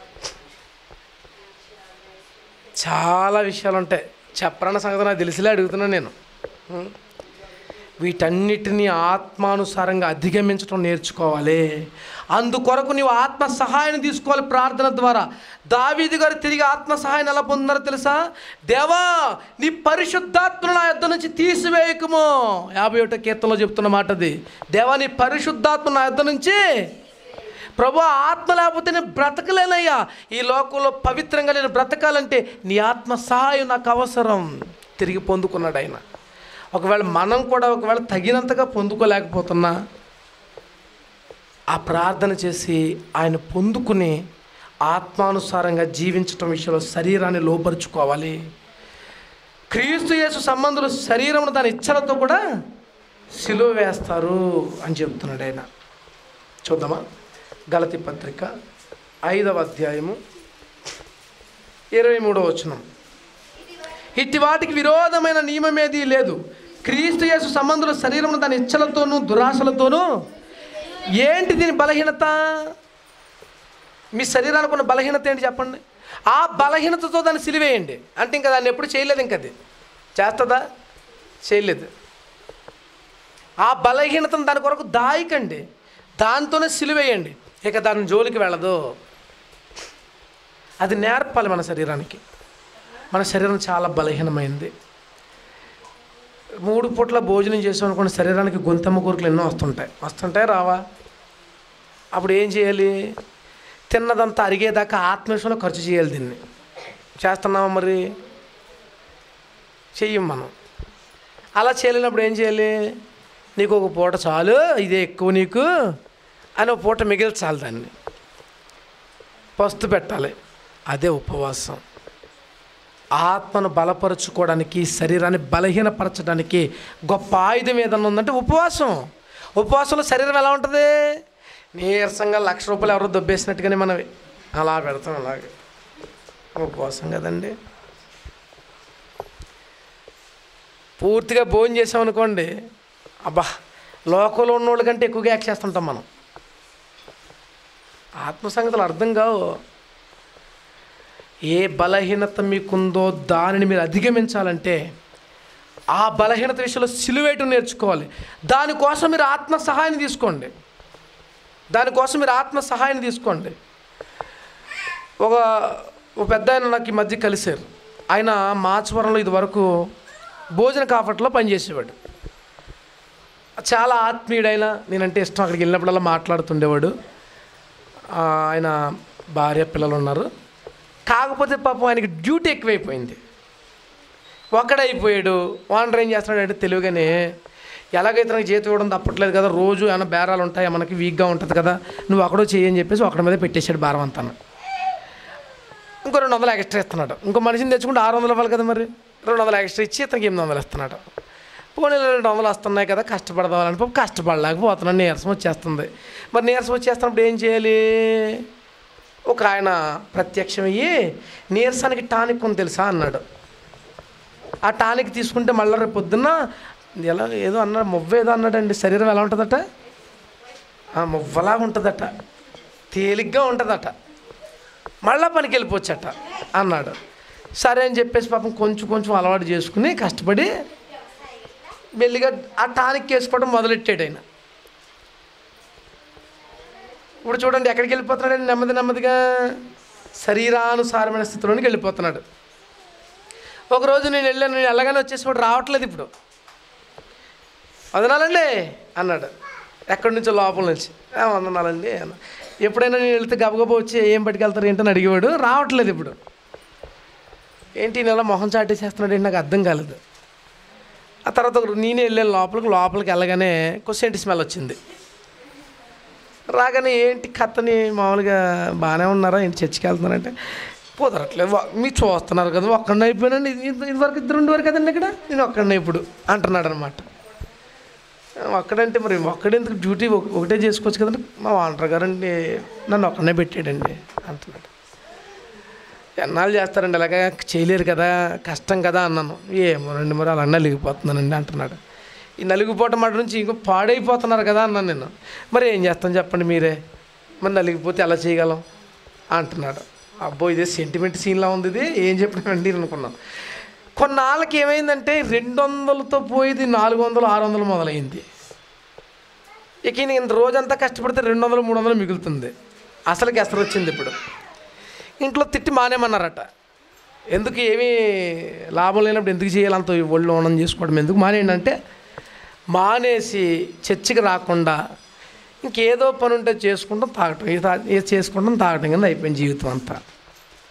చాలా విషయాలు ఉంటాయి చెప్పరన్న సంగతి నాకు తెలిసిలే అడుగుతున్నాను నేను ఉం. వీటన్నిటిని ఆత్మానుసారంగా అధిగమించడం నేర్చుకోవాలి అందుకొరకు నీవు ఆత్మ సహాయాన్ని తీసుకోవాలి ప్రార్థన ద్వారా దావీది గారు తిరిగి ఆత్మ సహాయం ఎలా పొందినారో తెలుసా దేవా నీ పరిశుద్ధాత్మను నా యొద్ద నుంచి తీసివేయకము యాభై ఒకటో కీర్తనలో చెప్తున్న మాట అది దేవా నీ పరిశుద్ధాత్మ నా యొద్ద నుంచి ప్రభు ఆత్మ లేకపోతే నేను బ్రతకలేనయ్యా ఈ లోకంలో పవిత్రంగా నేను బ్రతకాలంటే నీ ఆత్మ సహాయం నాకు అవసరం తిరిగి పొందుకున్నాడు ఆయన ఒకవేళ మనం కూడా ఒకవేళ తగినంతగా పొందుకోలేకపోతున్నా ఆ ప్రార్థన చేసి ఆయన పొందుకుని ఆత్మానుసారంగా జీవించటం విషయంలో శరీరాన్ని లోపరుచుకోవాలి క్రీస్తు యేసు సంబంధులు శరీరమును దాని ఇచ్చలతో కూడా సిలువ వేస్తారు అని చెప్తున్నాడు ఆయన చూద్దామా గలతి పత్రిక ఐదవ అధ్యాయము ఇరవై మూడవ వచనం ఇట్టి వాటికి విరోధమైన నియమం ఏదీ లేదు క్రీస్తు యేసు సంబంధుల శరీరమును దాని ఇచ్చలతోనూ దురాశలతోనూ ఏంటి దీని బలహీనత మీ శరీరానికి ఉన్న బలహీనత ఏంటి చెప్పండి ఆ బలహీనతతో దాన్ని సిలివేయండి అంటే ఇంకా దాన్ని ఎప్పుడు చేయలేదు ఇంక అది చేస్తుందా చేయలేదు ఆ బలహీనతను దాని కొరకు దాయకండి దాంతోనే సిలివేయండి ఇక దాని జోలికి వెళ్ళదు అది నేర్పాలి మన శరీరానికి మన శరీరం చాలా బలహీనమైంది మూడు పూట్ల భోజనం చేసాం అనుకోండి శరీరానికి గొంతమ్మ కోరికలు ఎన్నో వస్తుంటాయి వస్తుంటాయి రావా అప్పుడు ఏం చేయాలి తిన్నదంతా అరిగేదాకా ఆత్మవిషయంలో ఖర్చు చేయాలి దీన్ని చేస్తున్నామా మరి చెయ్యం మనం అలా చేయలేనప్పుడు ఏం చేయాలి నీకు ఒక పూట చాలు ఇదే ఎక్కువ నీకు అని ఒక పూట మిగిల్చాలి దాన్ని పస్తు పెట్టాలి అదే ఉపవాసం ఆత్మను బలపరుచుకోవడానికి శరీరాన్ని బలహీనపరచడానికి గొప్ప ఆయుధం ఏదన్నా ఉందంటే ఉపవాసం ఉపవాసంలో శరీరం ఎలా ఉంటుంది నీరసంగా లక్ష రూపాయలు ఎవరో దొబ్బేసినట్టుగానే మనం అలా పెడతాం అలాగే ఉపవాసం కదండి పూర్తిగా భోజనం చేసామనుకోండి అబ్బా లోకంలో ఉన్న వాళ్ళకంటే ఎక్కువగా యాక్ట్ చేస్తుంటాం మనం ఆత్మ సంగతులు అర్థం కావు ఏ బలహీనత మీకుందో దానిని మీరు అధిగమించాలంటే ఆ బలహీనత విషయంలో సిలువేయటం నేర్చుకోవాలి దానికోసం మీరు ఆత్మ సహాయం తీసుకోండి దానికోసం మీరు ఆత్మ సహాయం తీసుకోండి ఒక ఒక పెద్ద ఆయన నాకు ఈ మధ్య కలిశారు ఆయన మాచవరంలో ఇది వరకు భోజన కాఫట్లో పనిచేసేవాడు చాలా ఆత్మీయుడైన నేనంటే ఇష్టం అక్కడికి వెళ్ళినప్పుడల్లా మాట్లాడుతుండేవాడు ఆ, ఆయన భార్య పిల్లలు ఉన్నారు కాకపోతే పాపం ఆయనకి డ్యూటీ ఎక్కువైపోయింది ఒక్కడైపోయాడు ఓనర్ ఏం చేస్తున్నాడు అంటే తెలివిగానే ఎలాగైతే నాకు జీతం ఇవ్వడం తప్పట్లేదు కదా రోజు ఏమైనా బేరాలు ఉంటాయి మనకి వీక్గా ఉంటుంది కదా నువ్వు అక్కడో చేయని చెప్పేసి ఒకటి మీద పెట్టేశాడు భారం అంతా ఇంకో రెండు వందలు ఎక్స్ట్రా ఇస్తున్నాడు ఇంకో మనిషిని తెచ్చుకుంటే ఆరు వందలు ఇవ్వాలి కదా మరి రెండు వందలు ఎక్స్ట్రా ఇచ్చి ఇతనికి ఎనిమిది వందలు ఇస్తున్నాడు పోనీ రెండు వందలు వస్తున్నాయి కదా కష్టపడదామని పాపం కష్టపడలేకపోతున్నాను నీరసం వచ్చేస్తుంది మరి నీరసం వచ్చేస్తున్నప్పుడు ఏం చేయాలి ఒక ఆయన ప్రత్యక్షమయ్యి నీరసానికి టానిక్ ఉంది తెలుసా అన్నాడు ఆ టానిక్ తీసుకుంటే మళ్ళీ రేపు పొద్దున్న ఎలా ఏదో అన్నాడు మువ్వ ఏదో అన్నాడండి శరీరం ఎలా ఉంటుందట ఆ మువ్వలాగా ఉంటుందట తేలిగ్గా ఉంటుందట మళ్ళా పనికి వెళ్ళిపోవచ్చట అన్నాడు సరే అని చెప్పేసి పాపం కొంచెం కొంచెం అలవాటు చేసుకుని కష్టపడి మెల్లిగా ఆ టానిక్ వేసుకోవడం మొదలెట్టాడు ఆయన ఇప్పుడు చూడండి ఎక్కడికి వెళ్ళిపోతున్నాడు నెమ్మది నెమ్మదిగా శరీరానుసారమైన స్థితిలోనికి వెళ్ళిపోతున్నాడు ఒకరోజు నేను వెళ్ళాను నేను వెళ్ళగానే వచ్చేసినప్పుడు రావట్లేదు ఇప్పుడు వందనాలండి అన్నాడు ఎక్కడి నుంచో లోపల నుంచి "ఆ, వందనాలండి అన్న ఎప్పుడైనా నేను వెళ్తే గబగబా వచ్చి ఏం పట్టుకెళ్తారు ఏంటని అడిగేవాడు రావట్లేదు ఇప్పుడు ఏంటి ఈ నెల మొహం చాటేసేస్తున్నాడు ఏంటి నాకు అర్థం కాలేదు ఆ తర్వాత ఒక నేనే వెళ్ళాను లోపలికి లోపలికి వెళ్ళగానే కొసేంటి స్మెల్ వచ్చింది రాగానే ఏంటి కథని మామూలుగా బాగానే ఉన్నారా ఏంటి చర్చికి వెళ్తున్నారంటే కుదరట్లేదు వా- మీరు చూస్తున్నారు కదా ఒక్కడిని అయిపోయానండి ఇది ఇది- ఇదివరకు ఇద్దరు ఉండేవారు కదండి ఇక్కడ నేను ఒక్కడిని ఇప్పుడు అంటున్నాడు అనమాట ఒక్కడంటే మరి ఒక్కడెందుకు డ్యూటీ ఒక- ఒకటే చేసుకోవచ్చు కదండి మా వాంటర్ గారండి నన్ను ఒక్కడనే పెట్టాడండి అంటున్నాడు ఎన్నాళ్ళు చేస్తారండి అలాగా చేయలేరు కదా కష్టం కదా అన్నాను ఏమోనండి మరి అలా నలిగిపోతున్నానండి అంటున్నాడు ఈ నలిగిపోవటం మాట నుంచి ఇంకో పాడైపోతున్నారు కదా అన్నాను నేను మరి ఏం చేస్తాను చెప్పండి మీరే మరి నలిగిపోతే ఎలా చేయగలం అంటున్నాడు అబ్బో ఇదే సెంటిమెంట్ సీన్లా ఉంది ఇది ఏం చెప్పినామండి అనుకున్నాం కొన్నాళ్ళకి ఏమైందంటే రెండు వందలతో పోయేది నాలుగు వందలు ఆరు వందలు మొదలైంది ఇక ఈయన ఇంత రోజంతా కష్టపడితే రెండు వందలు మూడు వందలు మిగులుతుంది అసలుకి ఎసరు వచ్చింది ఇప్పుడు ఇంట్లో తిట్టి మానేమన్నారట ఎందుకు ఏమీ లాభం లేనప్పుడు ఎందుకు చేయాలి అంత ఒళ్ళు ఓనం చేసుకోవడం ఎందుకు మానేయండి అంటే మానేసి చర్చికి రాకుండా ఇంకేదో పని ఉంటే చేసుకుంటాం తాగటం ఇది తా- ఇది చేసుకుంటాం తాగటం కింద అయిపోయింది జీవితం అంతా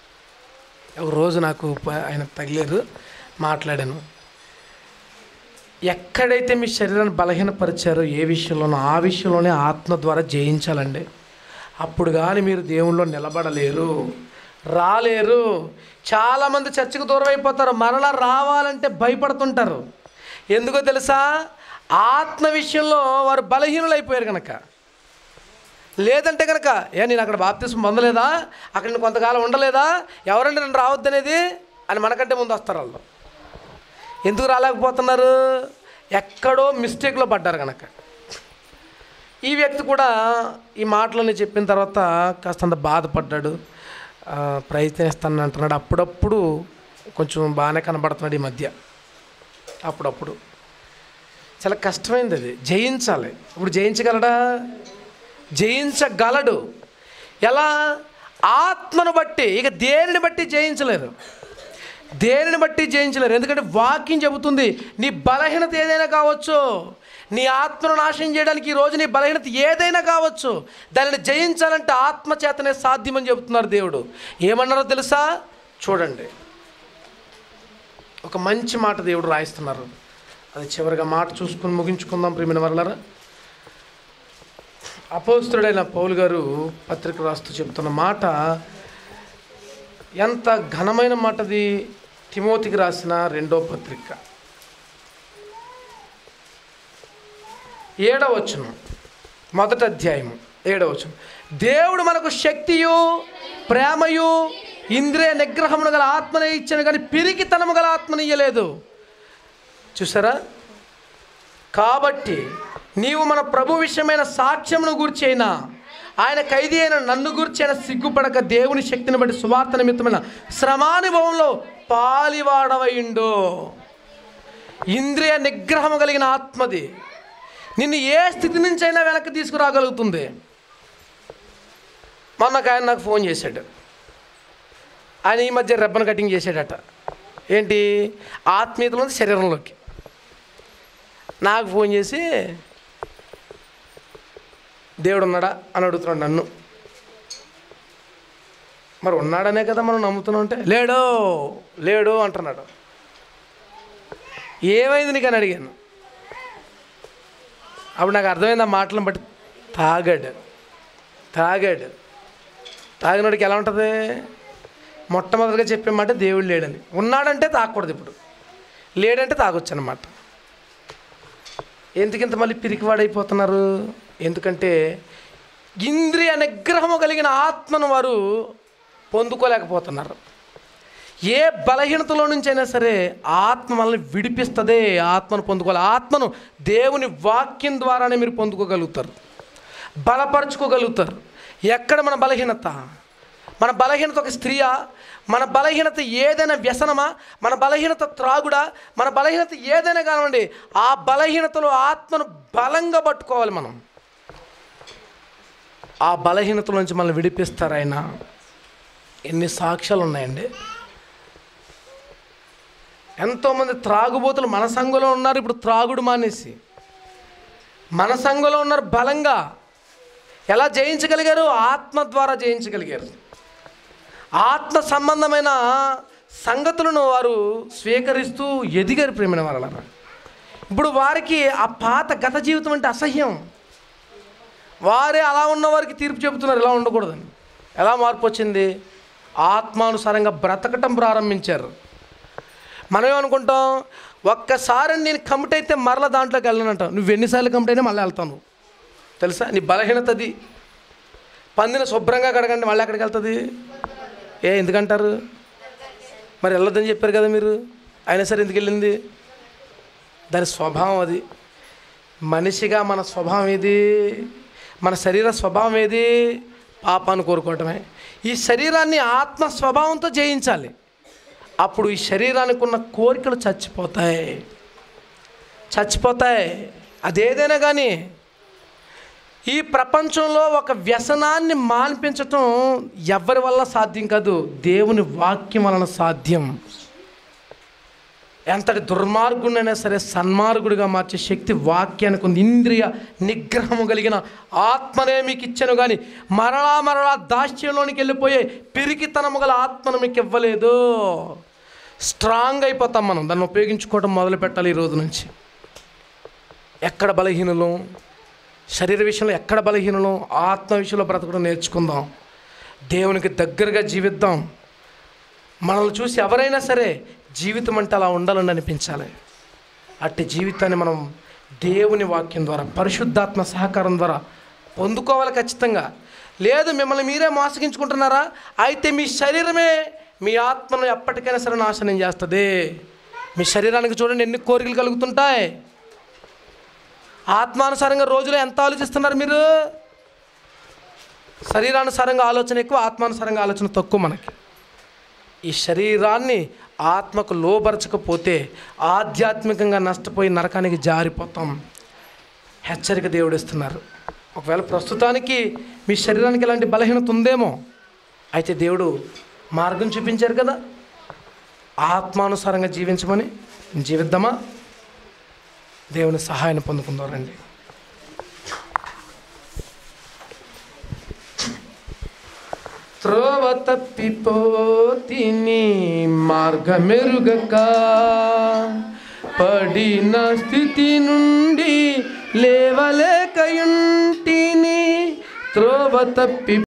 ఒక రోజు నాకు ప- ఆయన తగిలేరు మాట్లాడాను ఎక్కడైతే మీ శరీరాన్ని బలహీనపరిచారో ఏ విషయంలోనో ఆ విషయంలోనే ఆత్మ ద్వారా జయించాలండి అప్పుడు కానీ మీరు దేవుల్లో నిలబడలేరు రాలేరు చాలామంది చర్చకు దూరం అయిపోతారు మరలా రావాలంటే భయపడుతుంటారు ఎందుకో తెలుసా ఆత్మ విషయంలో వారు బలహీనులు అయిపోయారు కనుక లేదంటే కనుక ఏ నేను అక్కడ బాప్తిసం పొందలేదా అక్కడ నేను కొంతకాలం ఉండలేదా ఎవరంటే నన్ను రావద్దనేది అని మనకంటే ముందు వస్తారు వాళ్ళు ఎందుకు రాలేకపోతున్నారు ఎక్కడో మిస్టేక్లో పడ్డారు కనుక ఈ వ్యక్తి కూడా ఈ మాటలని చెప్పిన తర్వాత కాస్తంత బాధపడ్డాడు ఆ, ప్రయత్నిస్తాను అంటున్నాడు అప్పుడప్పుడు కొంచెం బాగానే కనబడుతున్నాడు ఈ మధ్య అప్పుడప్పుడు చాలా కష్టమైంది అది జయించాలి ఇప్పుడు జయించగలడా జయించగలడు ఎలా ఆత్మను బట్టి ఇక దేనిని బట్టి జయించలేరు దేనిని బట్టి జయించలేరు ఎందుకంటే వాక్యం చెబుతుంది నీ బలహీనత ఏదైనా కావచ్చు నీ ఆత్మను నాశనం చేయడానికి ఈ రోజు నీ బలహీనత ఏదైనా కావచ్చు దానిని జయించాలంటే ఆత్మ చేతనే సాధ్యమని చెబుతున్నారు దేవుడు ఏమన్నారో తెలుసా చూడండి ఒక మంచి మాట దేవుడు రాయిస్తున్నారు అది చివరిగా మాట చూసుకుని ముగించుకుందాం ప్రియమైన వరలరా అపోస్తుడైన పౌలు గారు పత్రిక రాస్తూ చెప్తున్న మాట ఎంత ఘనమైన మాటది తిమోతికి రాసిన రెండో పత్రిక ఏడవచనం మొదటి అధ్యాయము ఏడవచనం దేవుడు మనకు శక్తియు ప్రేమయు ఇంద్రియ నిగ్రహమును గల ఆత్మనే ఇచ్చాను కానీ పిరికితనము గల ఆత్మని ఇయ్యలేదు చూసారా కాబట్టి నీవు మన ప్రభు విషయమైన సాక్ష్యమును గూర్చైనా ఆయన ఖైదీ అయిన నన్ను గూర్చైన సిగ్గుపడక దేవుని శక్తిని బట్టి సువార్త నిమిత్తమైన శ్రమానుభవంలో పాలివాడవయిండు ఇంద్రియ నిగ్రహము కలిగిన ఆత్మది నిన్ను ఏ స్థితి నుంచి అయినా వెనక్కి తీసుకురాగలుగుతుంది మొన్న ఒక ఆయన నాకు ఫోన్ చేశాడు ఆయన ఈ మధ్య రెబ్బన్ కటింగ్ చేశాడట ఏంటి ఆత్మీయతలో శరీరంలోకి నాకు ఫోన్ చేసి దేవుడు ఉన్నాడా అని అడుగుతున్నాడు నన్ను మరి ఉన్నాడనే కదా మనం నమ్ముతున్నాం అంటే లేడు లేడు అంటున్నాడు ఏమైంది నీకు అని అడిగాను అప్పుడు నాకు అర్థమైంది ఆ మాటలను బట్టి తాగాడు తాగాడు తాగినోడికి ఎలా ఉంటుంది మొట్టమొదటిగా చెప్పే మాట దేవుడు లేడని ఉన్నాడంటే తాగకూడదు ఇప్పుడు లేడంటే తాగొచ్చు అనమాట ఎందుకింత మళ్ళీ పిరికివాడైపోతున్నారు ఎందుకంటే ఇంద్రియ నిగ్రహము కలిగిన ఆత్మను వారు పొందుకోలేకపోతున్నారు ఏ బలహీనతలో నుంచైనా సరే ఆత్మ మనల్ని విడిపిస్తుంది ఆత్మను పొందుకోవాలి ఆత్మను దేవుని వాక్యం ద్వారానే మీరు పొందుకోగలుగుతారు బలపరుచుకోగలుగుతారు ఎక్కడ మన బలహీనత మన బలహీనత ఒక స్త్రీయా మన బలహీనత ఏదైనా వ్యసనమా మన బలహీనత త్రాగుడా మన బలహీనత ఏదైనా కానివ్వండి ఆ బలహీనతలో ఆత్మను బలంగా పట్టుకోవాలి మనం ఆ బలహీనతల నుంచి మనల్ని విడిపిస్తారు ఆయన ఎన్ని సాక్ష్యాలు ఉన్నాయండి ఎంతోమంది త్రాగుబోతులు మన సంఘంలో ఉన్నారు ఇప్పుడు త్రాగుడు మానేసి మన సంఘంలో ఉన్నారు బలంగా ఎలా జయించగలిగారు ఆత్మ ద్వారా జయించగలిగారు ఆత్మ సంబంధమైన సంగతులను వారు స్వీకరిస్తూ ఎదిగారు ప్రేమైన వాళ్ళ ఇప్పుడు వారికి ఆ పాత గత జీవితం అంటే అసహ్యం వారే అలా ఉన్న వారికి తీర్పు చెబుతున్నారు ఇలా ఉండకూడదని ఎలా మార్పు వచ్చింది ఆత్మానుసారంగా బ్రతకటం ప్రారంభించారు మనం ఏమనుకుంటాం ఒక్కసారి నేను కమిట్ అయితే మరల దాంట్లోకి వెళ్ళనంటావు నువ్వు ఎన్నిసార్లు కమిట్ అయినా మళ్ళీ వెళ్తాను తెలుసా నీ బలహీనత అది పందిని శుభ్రంగా కడగండి మళ్ళీ ఎక్కడికి వెళ్తుంది ఏ ఎందుకంటారు మరి వెళ్ళొద్దని చెప్పారు కదా మీరు అయినా సరే ఎందుకు వెళ్ళింది దాని స్వభావం అది మనిషిగా మన స్వభావం ఏది మన శరీర స్వభావం ఏది పాపాన్ని కోరుకోవటమే ఈ శరీరాన్ని ఆత్మ స్వభావంతో జయించాలి అప్పుడు ఈ శరీరానికి ఉన్న కోరికలు చచ్చిపోతాయి చచ్చిపోతాయి అదేదైనా కానీ ఈ ప్రపంచంలో ఒక వ్యసనాన్ని మాన్పించటం ఎవరి వల్ల సాధ్యం కాదు దేవుని వాక్యం వలన సాధ్యం ఎంతటి దుర్మార్గుడైనా సరే సన్మార్గుడిగా మార్చే శక్తి వాక్యానికి ఉంది ఇంద్రియ నిగ్రహము కలిగిన ఆత్మనే మీకు ఇచ్చాను కానీ మరలా మరలా దాస్యంలోనికి వెళ్ళిపోయే పిరికితనము గల ఆత్మను మీకు ఇవ్వలేదు స్ట్రాంగ్ అయిపోతాం మనం దాన్ని ఉపయోగించుకోవడం మొదలు పెట్టాలి ఈ రోజు నుంచి ఎక్కడ బలహీనులు శరీర విషయంలో ఎక్కడ బలహీనులు ఆత్మ విషయంలో బ్రతకడం నేర్చుకుందాం దేవునికి దగ్గరగా జీవిద్దాం మనల్ని చూసి ఎవరైనా సరే జీవితం అంటే అలా ఉండాలని అనిపించాలి అట్టి జీవితాన్ని మనం దేవుని వాక్యం ద్వారా పరిశుద్ధాత్మ సహకారం ద్వారా పొందుకోవాలి ఖచ్చితంగా లేదు మిమ్మల్ని మీరే మోసగించుకుంటున్నారా అయితే మీ శరీరమే మీ ఆత్మను ఎప్పటికైనా సరే నాశనం చేస్తుంది మీ శరీరానికి చూడండి ఎన్ని కోరికలు కలుగుతుంటాయి ఆత్మానుసారంగా రోజులో ఎంత ఆలోచిస్తున్నారు మీరు శరీరానుసారంగా ఆలోచన ఎక్కువ ఆత్మానుసారంగా ఆలోచన తక్కువ మనకి ఈ శరీరాన్ని ఆత్మకు లోబరచకపోతే ఆధ్యాత్మికంగా నష్టపోయి నరకానికి జారిపోతాం హెచ్చరిక దేవుడు ఇస్తున్నారు ఒకవేళ ప్రస్తుతానికి మీ శరీరానికి ఇలాంటి బలహీనత ఉందేమో అయితే దేవుడు మార్గం చూపించారు కదా ఆత్మానుసారంగా జీవించమని జీవిద్దామా దేవుని సహాయాన్ని పొందుకుందాం రండి త్రోవ తప్పిపోతిని మార్గమెరుగక పడిన స్థితి నుండి లేవలేకయుంటిని త్రోవ తప్పి